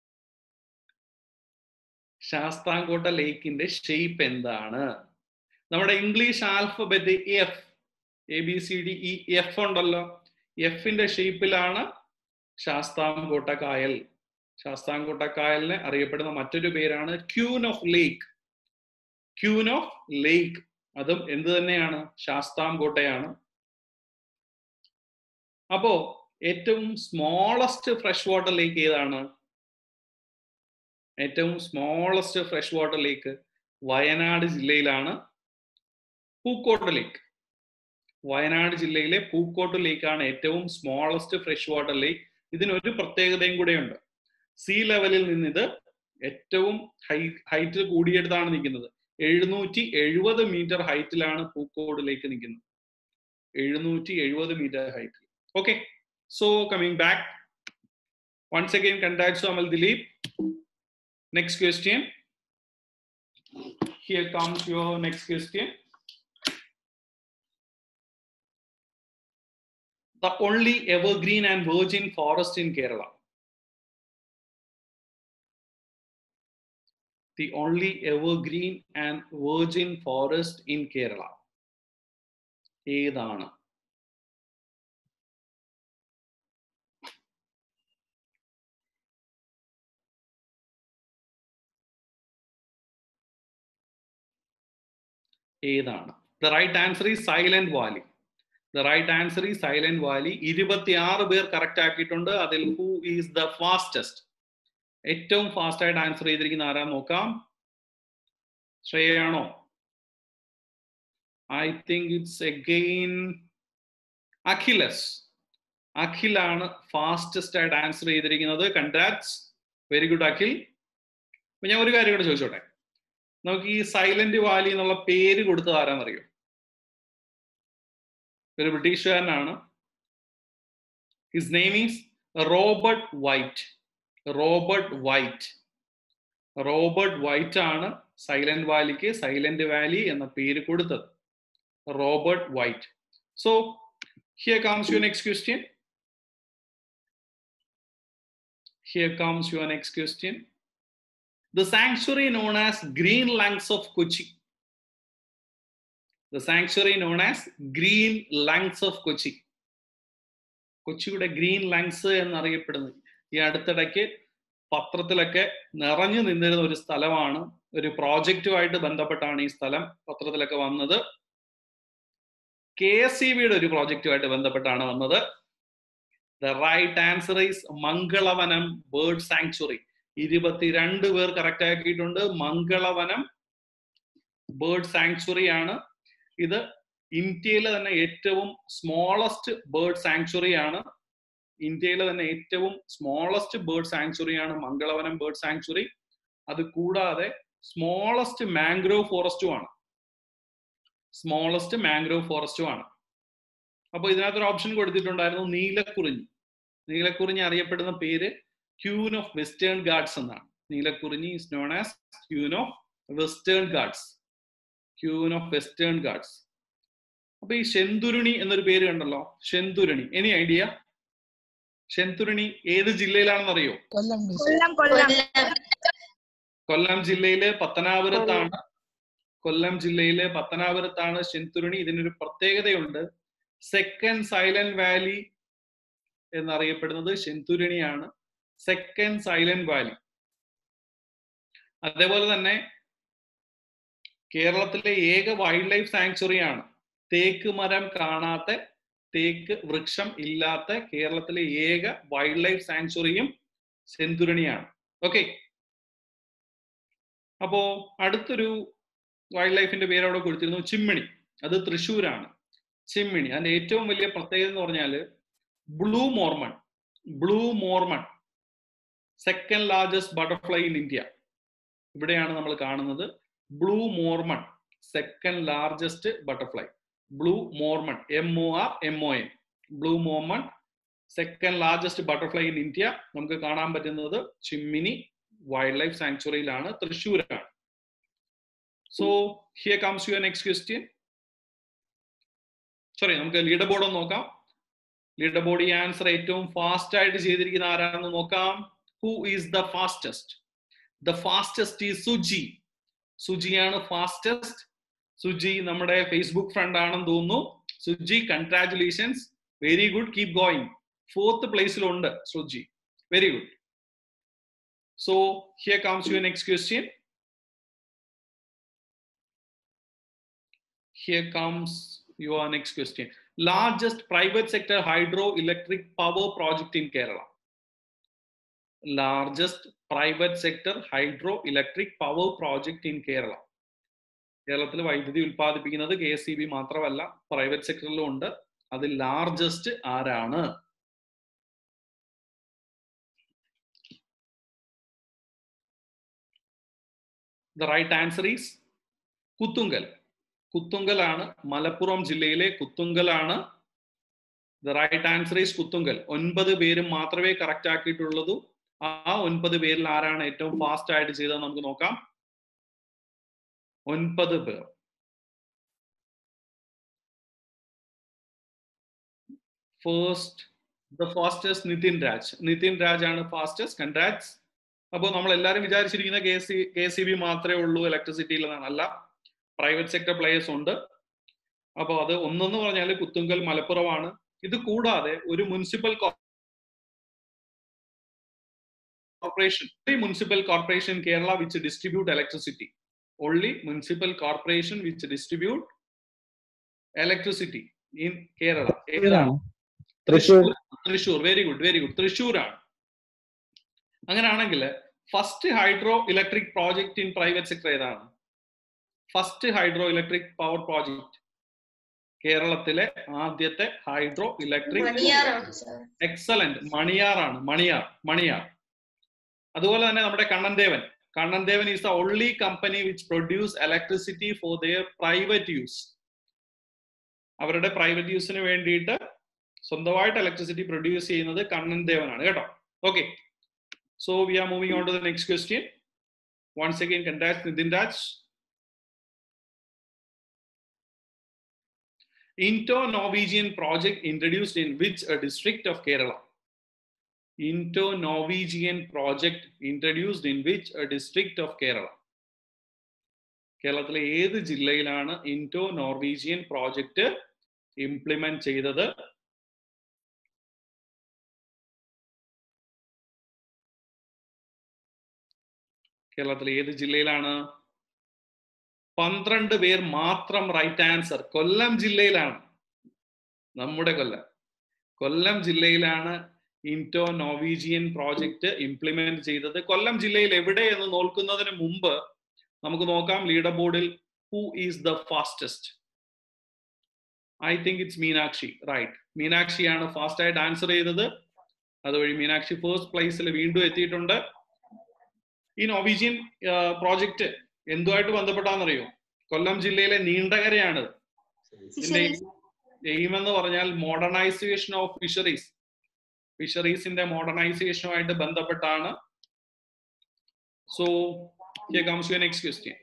ശാസ്താംകോട്ട ലേക്കിന്റെ ഷേപ്പ് എന്താണ് നമ്മുടെ English alphabet F A B C D E F ഉണ്ടല്ലോ എഫിന്റെ ഷേപ്പിലാണ് ശാസ്താംകോട്ട കായൽ ശാസ്താംകോട്ട കായലിന് അറിയപ്പെടുന്ന മറ്റൊരു പേരാണ് queen of lake queen of lake അതും എന്ത് തന്നെയാണ് ശാസ്താംകോട്ടയാണ് അപ്പോ ഏറ്റവും സ്മോളസ്റ്റ് ഫ്രഷ് വാട്ടർ ലേക്ക് ഏതാണ് ഏറ്റവും smallest fresh water lake Wayanad ജില്ലയിലാണ് പൂക്കോട്ട് ലേക്ക് വയനാട് ജില്ലയിലെ പൂക്കോട്ട് ലേക്കാണ് ഏറ്റവും സ്മോളസ്റ്റ് ഫ്രഷ് വാട്ടർ ലേക്ക് ഇതിനൊരു പ്രത്യേകതയും കൂടെയുണ്ട് സീ ലെവലിൽ നിന്ന് ഇത് ഏറ്റവും ഹൈ ഹൈറ്റ് കൂടിയെടുത്താണ് നിൽക്കുന്നത് എഴുന്നൂറ്റി എഴുപത് മീറ്റർ ഹൈറ്റിലാണ് പൂക്കോട് ലേക്ക് നിൽക്കുന്നത് എഴുന്നൂറ്റി എഴുപത് മീറ്റർ ഹൈറ്റിൽ okay so coming back once again contact Amal Dileep next question here comes your next question the only evergreen and virgin forest in Kerala. The only evergreen and virgin forest in Kerala. ഏതാണ് ഏതാണ് ദ റൈറ്റ് ആൻസർ ഈ Silent Valley the right answer ഈ സൈലന്റ് വാലി ഇരുപത്തിയാറ് പേർ കറക്റ്റ് ആക്കിയിട്ടുണ്ട് അതിൽ ഹൂ ഈസ് ദ ഫാസ്റ്റസ്റ്റ് ഏറ്റവും ഫാസ്റ്റ് ആയിട്ട് ആൻസർ ചെയ്തിരിക്കുന്ന ആരാ നോക്കാം ശ്രേയാണോ I think it's again Akhil S അഖിലാണ് ഫാസ്റ്റസ്റ്റ് ആയിട്ട് ആൻസർ ചെയ്തിരിക്കുന്നത് കൺഗ്രാറ്റ്സ് വെരി ഗുഡ് അഖിൽ അപ്പൊ ഞാൻ ഒരു കാര്യം കൂടെ ചോദിച്ചോട്ടെ നമുക്ക് ഈ സൈലന്റ് വാലി എന്നുള്ള പേര് കൊടുത്തത് ആരാന്നറിയോ ഒരു ബ്രിട്ടീഷുകാരനാണ് his name is Robert White Robert White Robert White ആണ് സൈലന്റ് വാലിക്ക് സൈലന്റ് വാലി എന്ന പേര് കൊടുത്തത് Robert White so here comes your next question here comes your next question the sanctuary known as Green Lungs of Kochi. The sanctuary known as Green Lungs of Kochi. കൊച്ചിയുടെ ഗ്രീൻ ലങ്സ് എന്നറിയപ്പെടുന്നത് ഈ അടുത്തിടയ്ക്ക് പത്രത്തിലൊക്കെ നിറഞ്ഞു നിന്നിരുന്ന ഒരു സ്ഥലമാണ് ഒരു പ്രോജക്റ്റുമായിട്ട് ബന്ധപ്പെട്ടാണ് ഈ സ്ഥലം പത്രത്തിലൊക്കെ വന്നത് കെ എസ് ഇ ബിയുടെ ഒരു പ്രോജക്റ്റുമായിട്ട് ബന്ധപ്പെട്ടാണ് വന്നത് the right answer is Mangalavanam bird sanctuary ഇരുപത്തിരണ്ട് പേർ കറക്റ്റ് ആക്കിയിട്ടുണ്ട് മംഗളവനം ബേർഡ് സാങ്ച്വറി ആണ് ഇത് ഇന്ത്യയിലെ തന്നെ ഏറ്റവും സ്മോളസ്റ്റ് ബേർഡ് സാങ്ച്വറി ആണ് ഇന്ത്യയിലെ തന്നെ ഏറ്റവും സ്മോളസ്റ്റ് ബേർഡ് സാങ്ച്വറി ആണ് മംഗളവനം ബേർഡ് സാങ്ച്വറി അത് കൂടാതെ സ്മോളസ്റ്റ് മാംഗ്രോവ് ഫോറസ്റ്റും ആണ് സ്മോളസ്റ്റ് മാംഗ്രോവ് ഫോറസ്റ്റും ആണ് അപ്പൊ ഇതിനകത്തൊരു ഓപ്ഷൻ കൊടുത്തിട്ടുണ്ടായിരുന്നു നീലക്കുറിഞ്ഞി നീലക്കുറിഞ്ഞി അറിയപ്പെടുന്ന പേര് ക്യൂൻ ഓഫ് വെസ്റ്റേൺ ഗാർഡ്സ് എന്നാണ് Neelakurinji is known as queen of Western Ghats queen of Western Ghats അപ്പൊ ഈ ശെന്തുരുണി എന്നൊരു പേര് കണ്ടല്ലോ ശെന്തുരുണി എനി ഐഡിയ ശെന്തുരുണി ഏത് ജില്ലയിലാണെന്ന് അറിയോ കൊല്ലം കൊല്ലം കൊല്ലം കൊല്ലം ജില്ലയിലെ പത്തനാപുരത്താണ് കൊല്ലം ജില്ലയിലെ പത്തനാപുരത്താണ് ശെന്തുരുണി ഇതിനൊരു പ്രത്യേകതയുണ്ട് സെക്കൻഡ് സൈലന്റ് വാലി എന്നറിയപ്പെടുന്നത് ശെന്തുരുണിയാണ് സെക്കൻഡ് സൈലന്റ് വാലി അതേപോലെ തന്നെ കേരളത്തിലെ ഏക വൈൽഡ് ലൈഫ് സാങ്ച്വറി ആണ് തേക്ക് മരം കാണാത്ത തേക്ക് വൃക്ഷം ഇല്ലാത്ത കേരളത്തിലെ ഏക വൈൽഡ് ലൈഫ് സാങ്ച്വറിയും സെന്തുരണിയാണ് ഓക്കെ അപ്പോ അടുത്തൊരു വൈൽഡ് ലൈഫിന്റെ പേര് അവിടെ കൊടുത്തിരുന്നു ചിമ്മിണി അത് തൃശ്ശൂരാണ് ചിമ്മിണി അതിന്റെ ഏറ്റവും വലിയ പ്രത്യേകത എന്ന് പറഞ്ഞാൽ blue Mormon blue Mormon second largest butterfly in India ഇവിടെയാണ് നമ്മൾ കാണുന്നത് blue Mormon second largest butterfly blue Mormon M O R M O N blue Mormon second largest butterfly in India നമുക്ക് കാണാൻ പറ്റുന്നത് ചിമ്മിനി വൈൽഡ് ലൈഫ് സാങ്ച്വറിയിലാണ് തൃശ്ശൂരാണ് so here comes your next question sorry നമുക്ക് ലീഡർ ബോർഡ് ഒന്ന് നോക്കാം ലീഡർ ബോർഡ് ഈ ആൻസർ ഏറ്റവും ഫാസ്റ്റ് ആയിട്ട് ചെയ്തിരിക്കുന്ന ആരാണെന്ന് നോക്കാം who is the fastest the fastest ഈ സുജി സുജിയാണ് ഫാസ്റ്റസ്റ്റ് സുജി നമ്മുടെ ഫേസ്ബുക്ക് ഫ്രണ്ട് ആണെന്ന് തോന്നുന്നു Suji congratulations very good keep going fourth പ്ലേസിലുണ്ട് Suji very good so here comes your next question here comes your next question largest private sector hydroelectric power project in kerala largest private sector hydroelectric power project in kerala കേരളത്തിൽ വൈദ്യുതി ഉൽപ്പാദിപ്പിക്കുന്നത് കെ എസ് സി ബി മാത്രമല്ല പ്രൈവറ്റ് സെക്ടറിലും ഉണ്ട് അത് ലാർജസ്റ്റ് ആരാണ് the right answer is Kuthungal കുത്തുങ്കലാണ് മലപ്പുറം ജില്ലയിലെ കുത്തുങ്കലാണ് the right answer is Kuthungal ഒൻപത് പേരും മാത്രമേ കറക്റ്റ് ആക്കിയിട്ടുള്ളൂ ആ ഒൻപത് പേരിൽ ആരാണ് ഏറ്റവും ഫാസ്റ്റ് ആയിട്ട് ചെയ്തത് നമുക്ക് നോക്കാം ഒൻപത് പേർ first the fastest Nithin Raj Nithin Raj ആണ് ഫാസ്റ്റസ്റ്റ് കൺഗ്രാറ്റ്സ് അപ്പോൾ നമ്മൾ എല്ലാവരും വിചാരിച്ചിരിക്കുന്ന K C K C B മാത്രമേ ഉള്ളൂ ഇലക്ട്രിസിറ്റിയിൽ എന്നാണ് അല്ല പ്രൈവറ്റ് സെക്ടർ പ്ലേയേഴ്സ് ഉണ്ട് അപ്പോൾ അത് ഒന്നെന്ന് പറഞ്ഞാൽ കുത്തുങ്കൽ മലപ്പുറമാണ് ഇത് കൂടാതെ ഒരു municipal corporation municipal corporation Kerala which distribute electricity only municipal corporation which distribute electricity in Kerala ഏതാണ് Thrissur Thrissur very good very good തൃശ്ശൂരാണ് അങ്ങനെയാണെങ്കിൽ first hydroelectric project in private sector ഏതാണ് first hydroelectric power project കേരളത്തിലെ ആദ്യത്തെ ഹൈഡ്രോ ഇലക്ട്രിക് മണിയാറാണ് സാർ എക്സലന്റ് മണിയാറാണ് മണിയാർ മണിയാർ അതുപോലെ തന്നെ നമ്മുടെ Kannan Devan Kannan Devan is the only company which produce electricity for their private use അവരുടെ പ്രൈവറ്റ് യൂസിന് വേണ്ടിയിട്ട് സ്വന്തമായിട്ട് ഇലക്ട്രിസിറ്റി പ്രൊഡ്യൂസ് ചെയ്യുന്നത് കണ്ണൻദേവനാണ് കേട്ടോ okay so we are moving on to the next question once again congrats Nithin Raj Into-Norwegian project introduced in which a district of Kerala? Into-Norwegian project introduced in which a district of Kerala? കേരളത്തിലെ ഏത് ജില്ലയിലാണ് ഇൻറ്റോ നോർവീജിയൻ പ്രോജക്റ്റ് ഇംപ്ലിമെന്റ് ചെയ്തത് കേരളത്തിലെ ഏത് ജില്ലയിലാണ് പന്ത്രണ്ട് പേർ മാത്രം റൈറ്റ് ആൻസർ കൊല്ലം ജില്ലയിലാണ് നമ്മുടെ കൊല്ലം കൊല്ലം ജില്ലയിലാണ് ഇൻറ്റോ നോവീജിയൻ പ്രോജക്റ്റ് ഇംപ്ലിമെന്റ് ചെയ്തത് കൊല്ലം ജില്ലയിൽ എവിടെ എന്ന് നോക്കുന്നതിന് മുമ്പ് നമുക്ക് നോക്കാം ലീഡർ ബോർഡിൽ who is the fastest I think it's Meenakshi right മീനാക്ഷിയാണ് ഫാസ്റ്റ് ആയിട്ട് ആൻസർ ചെയ്തത് അതുവഴി മീനാക്ഷി ഫസ്റ്റ് പ്ലേസിൽ വീണ്ടും എത്തിയിട്ടുണ്ട് ഈ നോവീജിയൻ പ്രോജക്റ്റ് എന്തുമായിട്ട് ബന്ധപ്പെട്ടാന്നറിയോ കൊല്ലം ജില്ലയിലെ നീണ്ടകരയാണ് ഇതിന്റെ എയിം എന്ന് പറഞ്ഞാൽ മോഡേണൈസേഷൻ ഓഫ് ഫിഷറീസ് ഫിഷറീസിന്റെ മോഡേണൈസേഷനുമായിട്ട് ബന്ധപ്പെട്ടാണ് so here comes your next question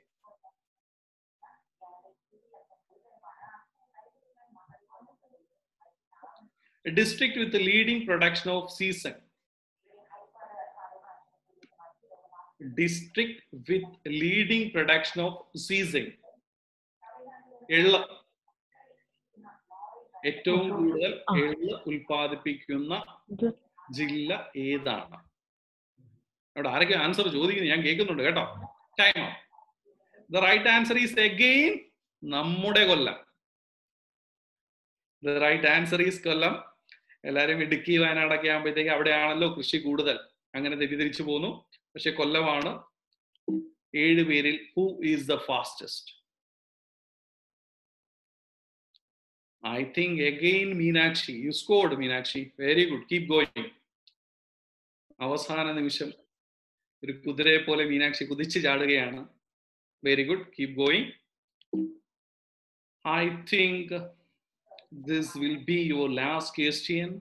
A district with the leading production of season district with leading production of season എള്ള് ഏറ്റവും കൂടുതൽ എള്ള് ഉൽപ്പാദിപ്പിക്കുന്ന ജില്ല ഏതാണ് അവിടെ ആരൊക്കെ ആൻസർ ചോദിക്കുന്നത് ഞാൻ കേൾക്കുന്നുണ്ട് കേട്ടോ time the right answer is again നമ്മുടെ Kollam the right answer is Kollam എല്ലാവരും ഇടുക്കി വയനാടൊക്കെ ആകുമ്പോഴത്തേക്ക് അവിടെയാണല്ലോ കൃഷി കൂടുതൽ അങ്ങനെ തെറ്റിദ്ധരിച്ചു പോന്നു പക്ഷെ കൊല്ലമാണ് ഏഴ് പേരിൽ who is the fastest I think again Meenakshi you scored Meenakshi very good keep going അവസാന നിമിഷം ഒരു കുതിരയെ പോലെ മീനാക്ഷി കുതിച്ചു ചാടുകയാണ് very good keep going I think this will be your last question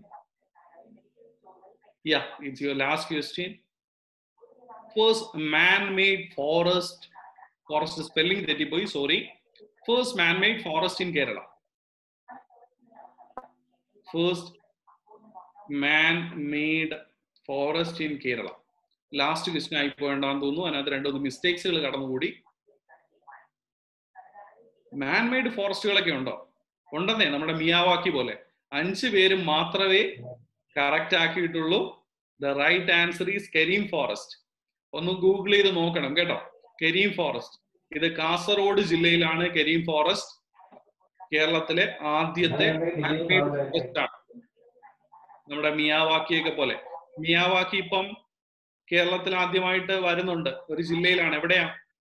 Yeah, it's your last question. First man-made forest, forest spelling that boy, sorry. First man-made forest in Kerala. First man-made forest in Kerala. Last question ആയി പോകണ്ടെന്ന് തോന്നുന്നു അതിനകത്ത് രണ്ടൊന്ന് മിസ്റ്റേക്സുകൾ കടന്നുകൂടി മാൻമെയ്ഡ് ഫോറസ്റ്റുകളൊക്കെ ഉണ്ടോ ഉണ്ടെന്നേ നമ്മുടെ മിയാവാക്കി പോലെ അഞ്ച് പേരും മാത്രമേ കറക്റ്റ് ആക്കിയിട്ടുള്ളൂ the right answer is Kareem forest ഒന്ന് ഗൂഗിൾ ചെയ്ത് നോക്കണം കേട്ടോ കരീം ഫോറസ്റ്റ് ഇത് കാസർഗോഡ് ജില്ലയിലാണ് കരീം ഫോറസ്റ്റ് കേരളത്തിലെ ആദ്യത്തെ man-made forest ആണ് നമ്മുടെ മിയാവാക്കിയൊക്കെ പോലെ മിയാവാക്കി ഇപ്പം കേരളത്തിൽ ആദ്യമായിട്ട് വരുന്നുണ്ട് ഒരു ജില്ലയിലാണ് എവിടെയാ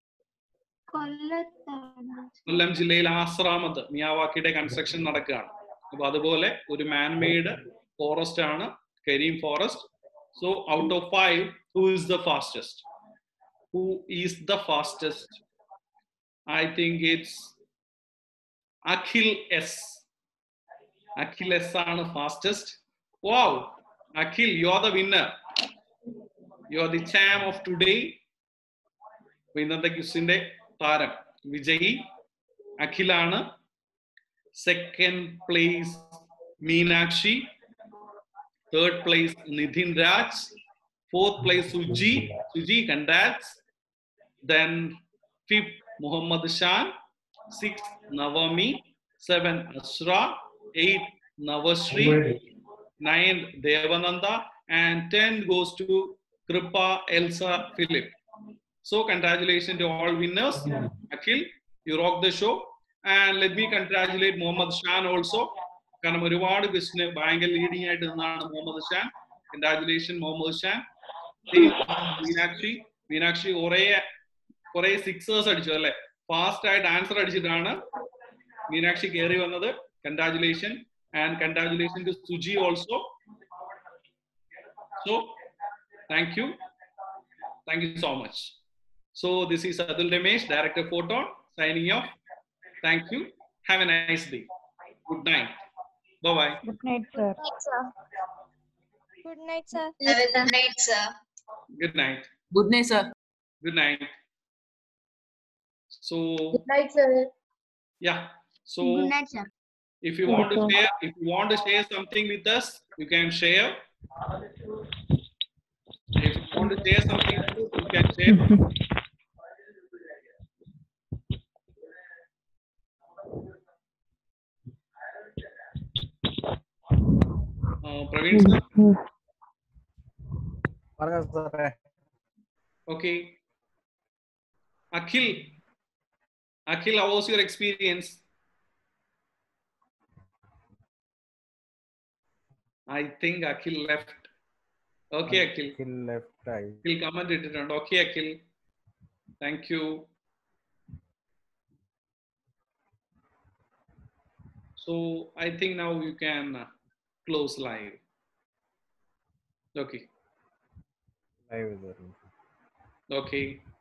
കൊല്ലം ജില്ലയിൽ ആശ്രാമത്ത് മിയാവാക്കിയുടെ കൺസ്ട്രക്ഷൻ നടക്കുകയാണ് അപ്പൊ അതുപോലെ ഒരു മാൻമെയ്ഡ് ഫോറസ്റ്റ് ആണ് Kareem forest so out of five who is the fastest who is the fastest I think it's Akhil S Akhil S ആണ് fastest wow Akhil you are the winner you are the champ of today ഇന്നത്തെ ക്വിസിന്റെ താരം വിജയി അഖിലാണ് second place Meenakshi third place Nidhin Raj fourth place Suji Suji congrats then fifth Muhammad Shan six Navami seven Asra eight Navasree nine Devananda and 10 goes to Kripa Elsa Philip. So congratulations to all winners. Akhil, you rock the show. And let me congratulate Mohammad Shan also. കാരണം ഒരുപാട് ക്വസ്റ്റിന് ഭയങ്കര ലീഡിംഗ് ആയിട്ട് നിന്നാണ് മുഹമ്മദ് ഷാൻ കൺഗ്രാറ്റുലേഷൻ മുഹമ്മദ് ഷാൻ മീനാക്ഷി മീനാക്ഷി കുറെ കുറെ സിക്സേഴ്സ് അടിച്ചു അല്ലെ ഫാസ്റ്റ് ആയിട്ട് ആൻസർ അടിച്ചിട്ടാണ് മീനാക്ഷി കയറി വന്നത് congratulation and congratulation to Suji also So, thank you. Thank you so much. So, this is Adul Ramesh, Director Photon, signing off. Thank you. Have a nice day. Good night. Bye bye. Good night, sir. Good night, sir. Have a good night, sir. Good night. Good night, sir. Good night. So, Good night, sir. yeah. So, Good night, sir. if you want to share, if you want to share something with us, you can share. If you want to share something, you can share. Uh, Praveen sir, പറഞ്ഞോ സാറേ okay. Akhil, Akhil, how was your experience? I think Akhil left. Okay, Akhil. Left ആയി Akhil comment ഇട്ടിട്ടുണ്ട്. Okay, Akhil. Thank you. So I think now you can uh, close live. Okay. Live ചെയ്തു Okay.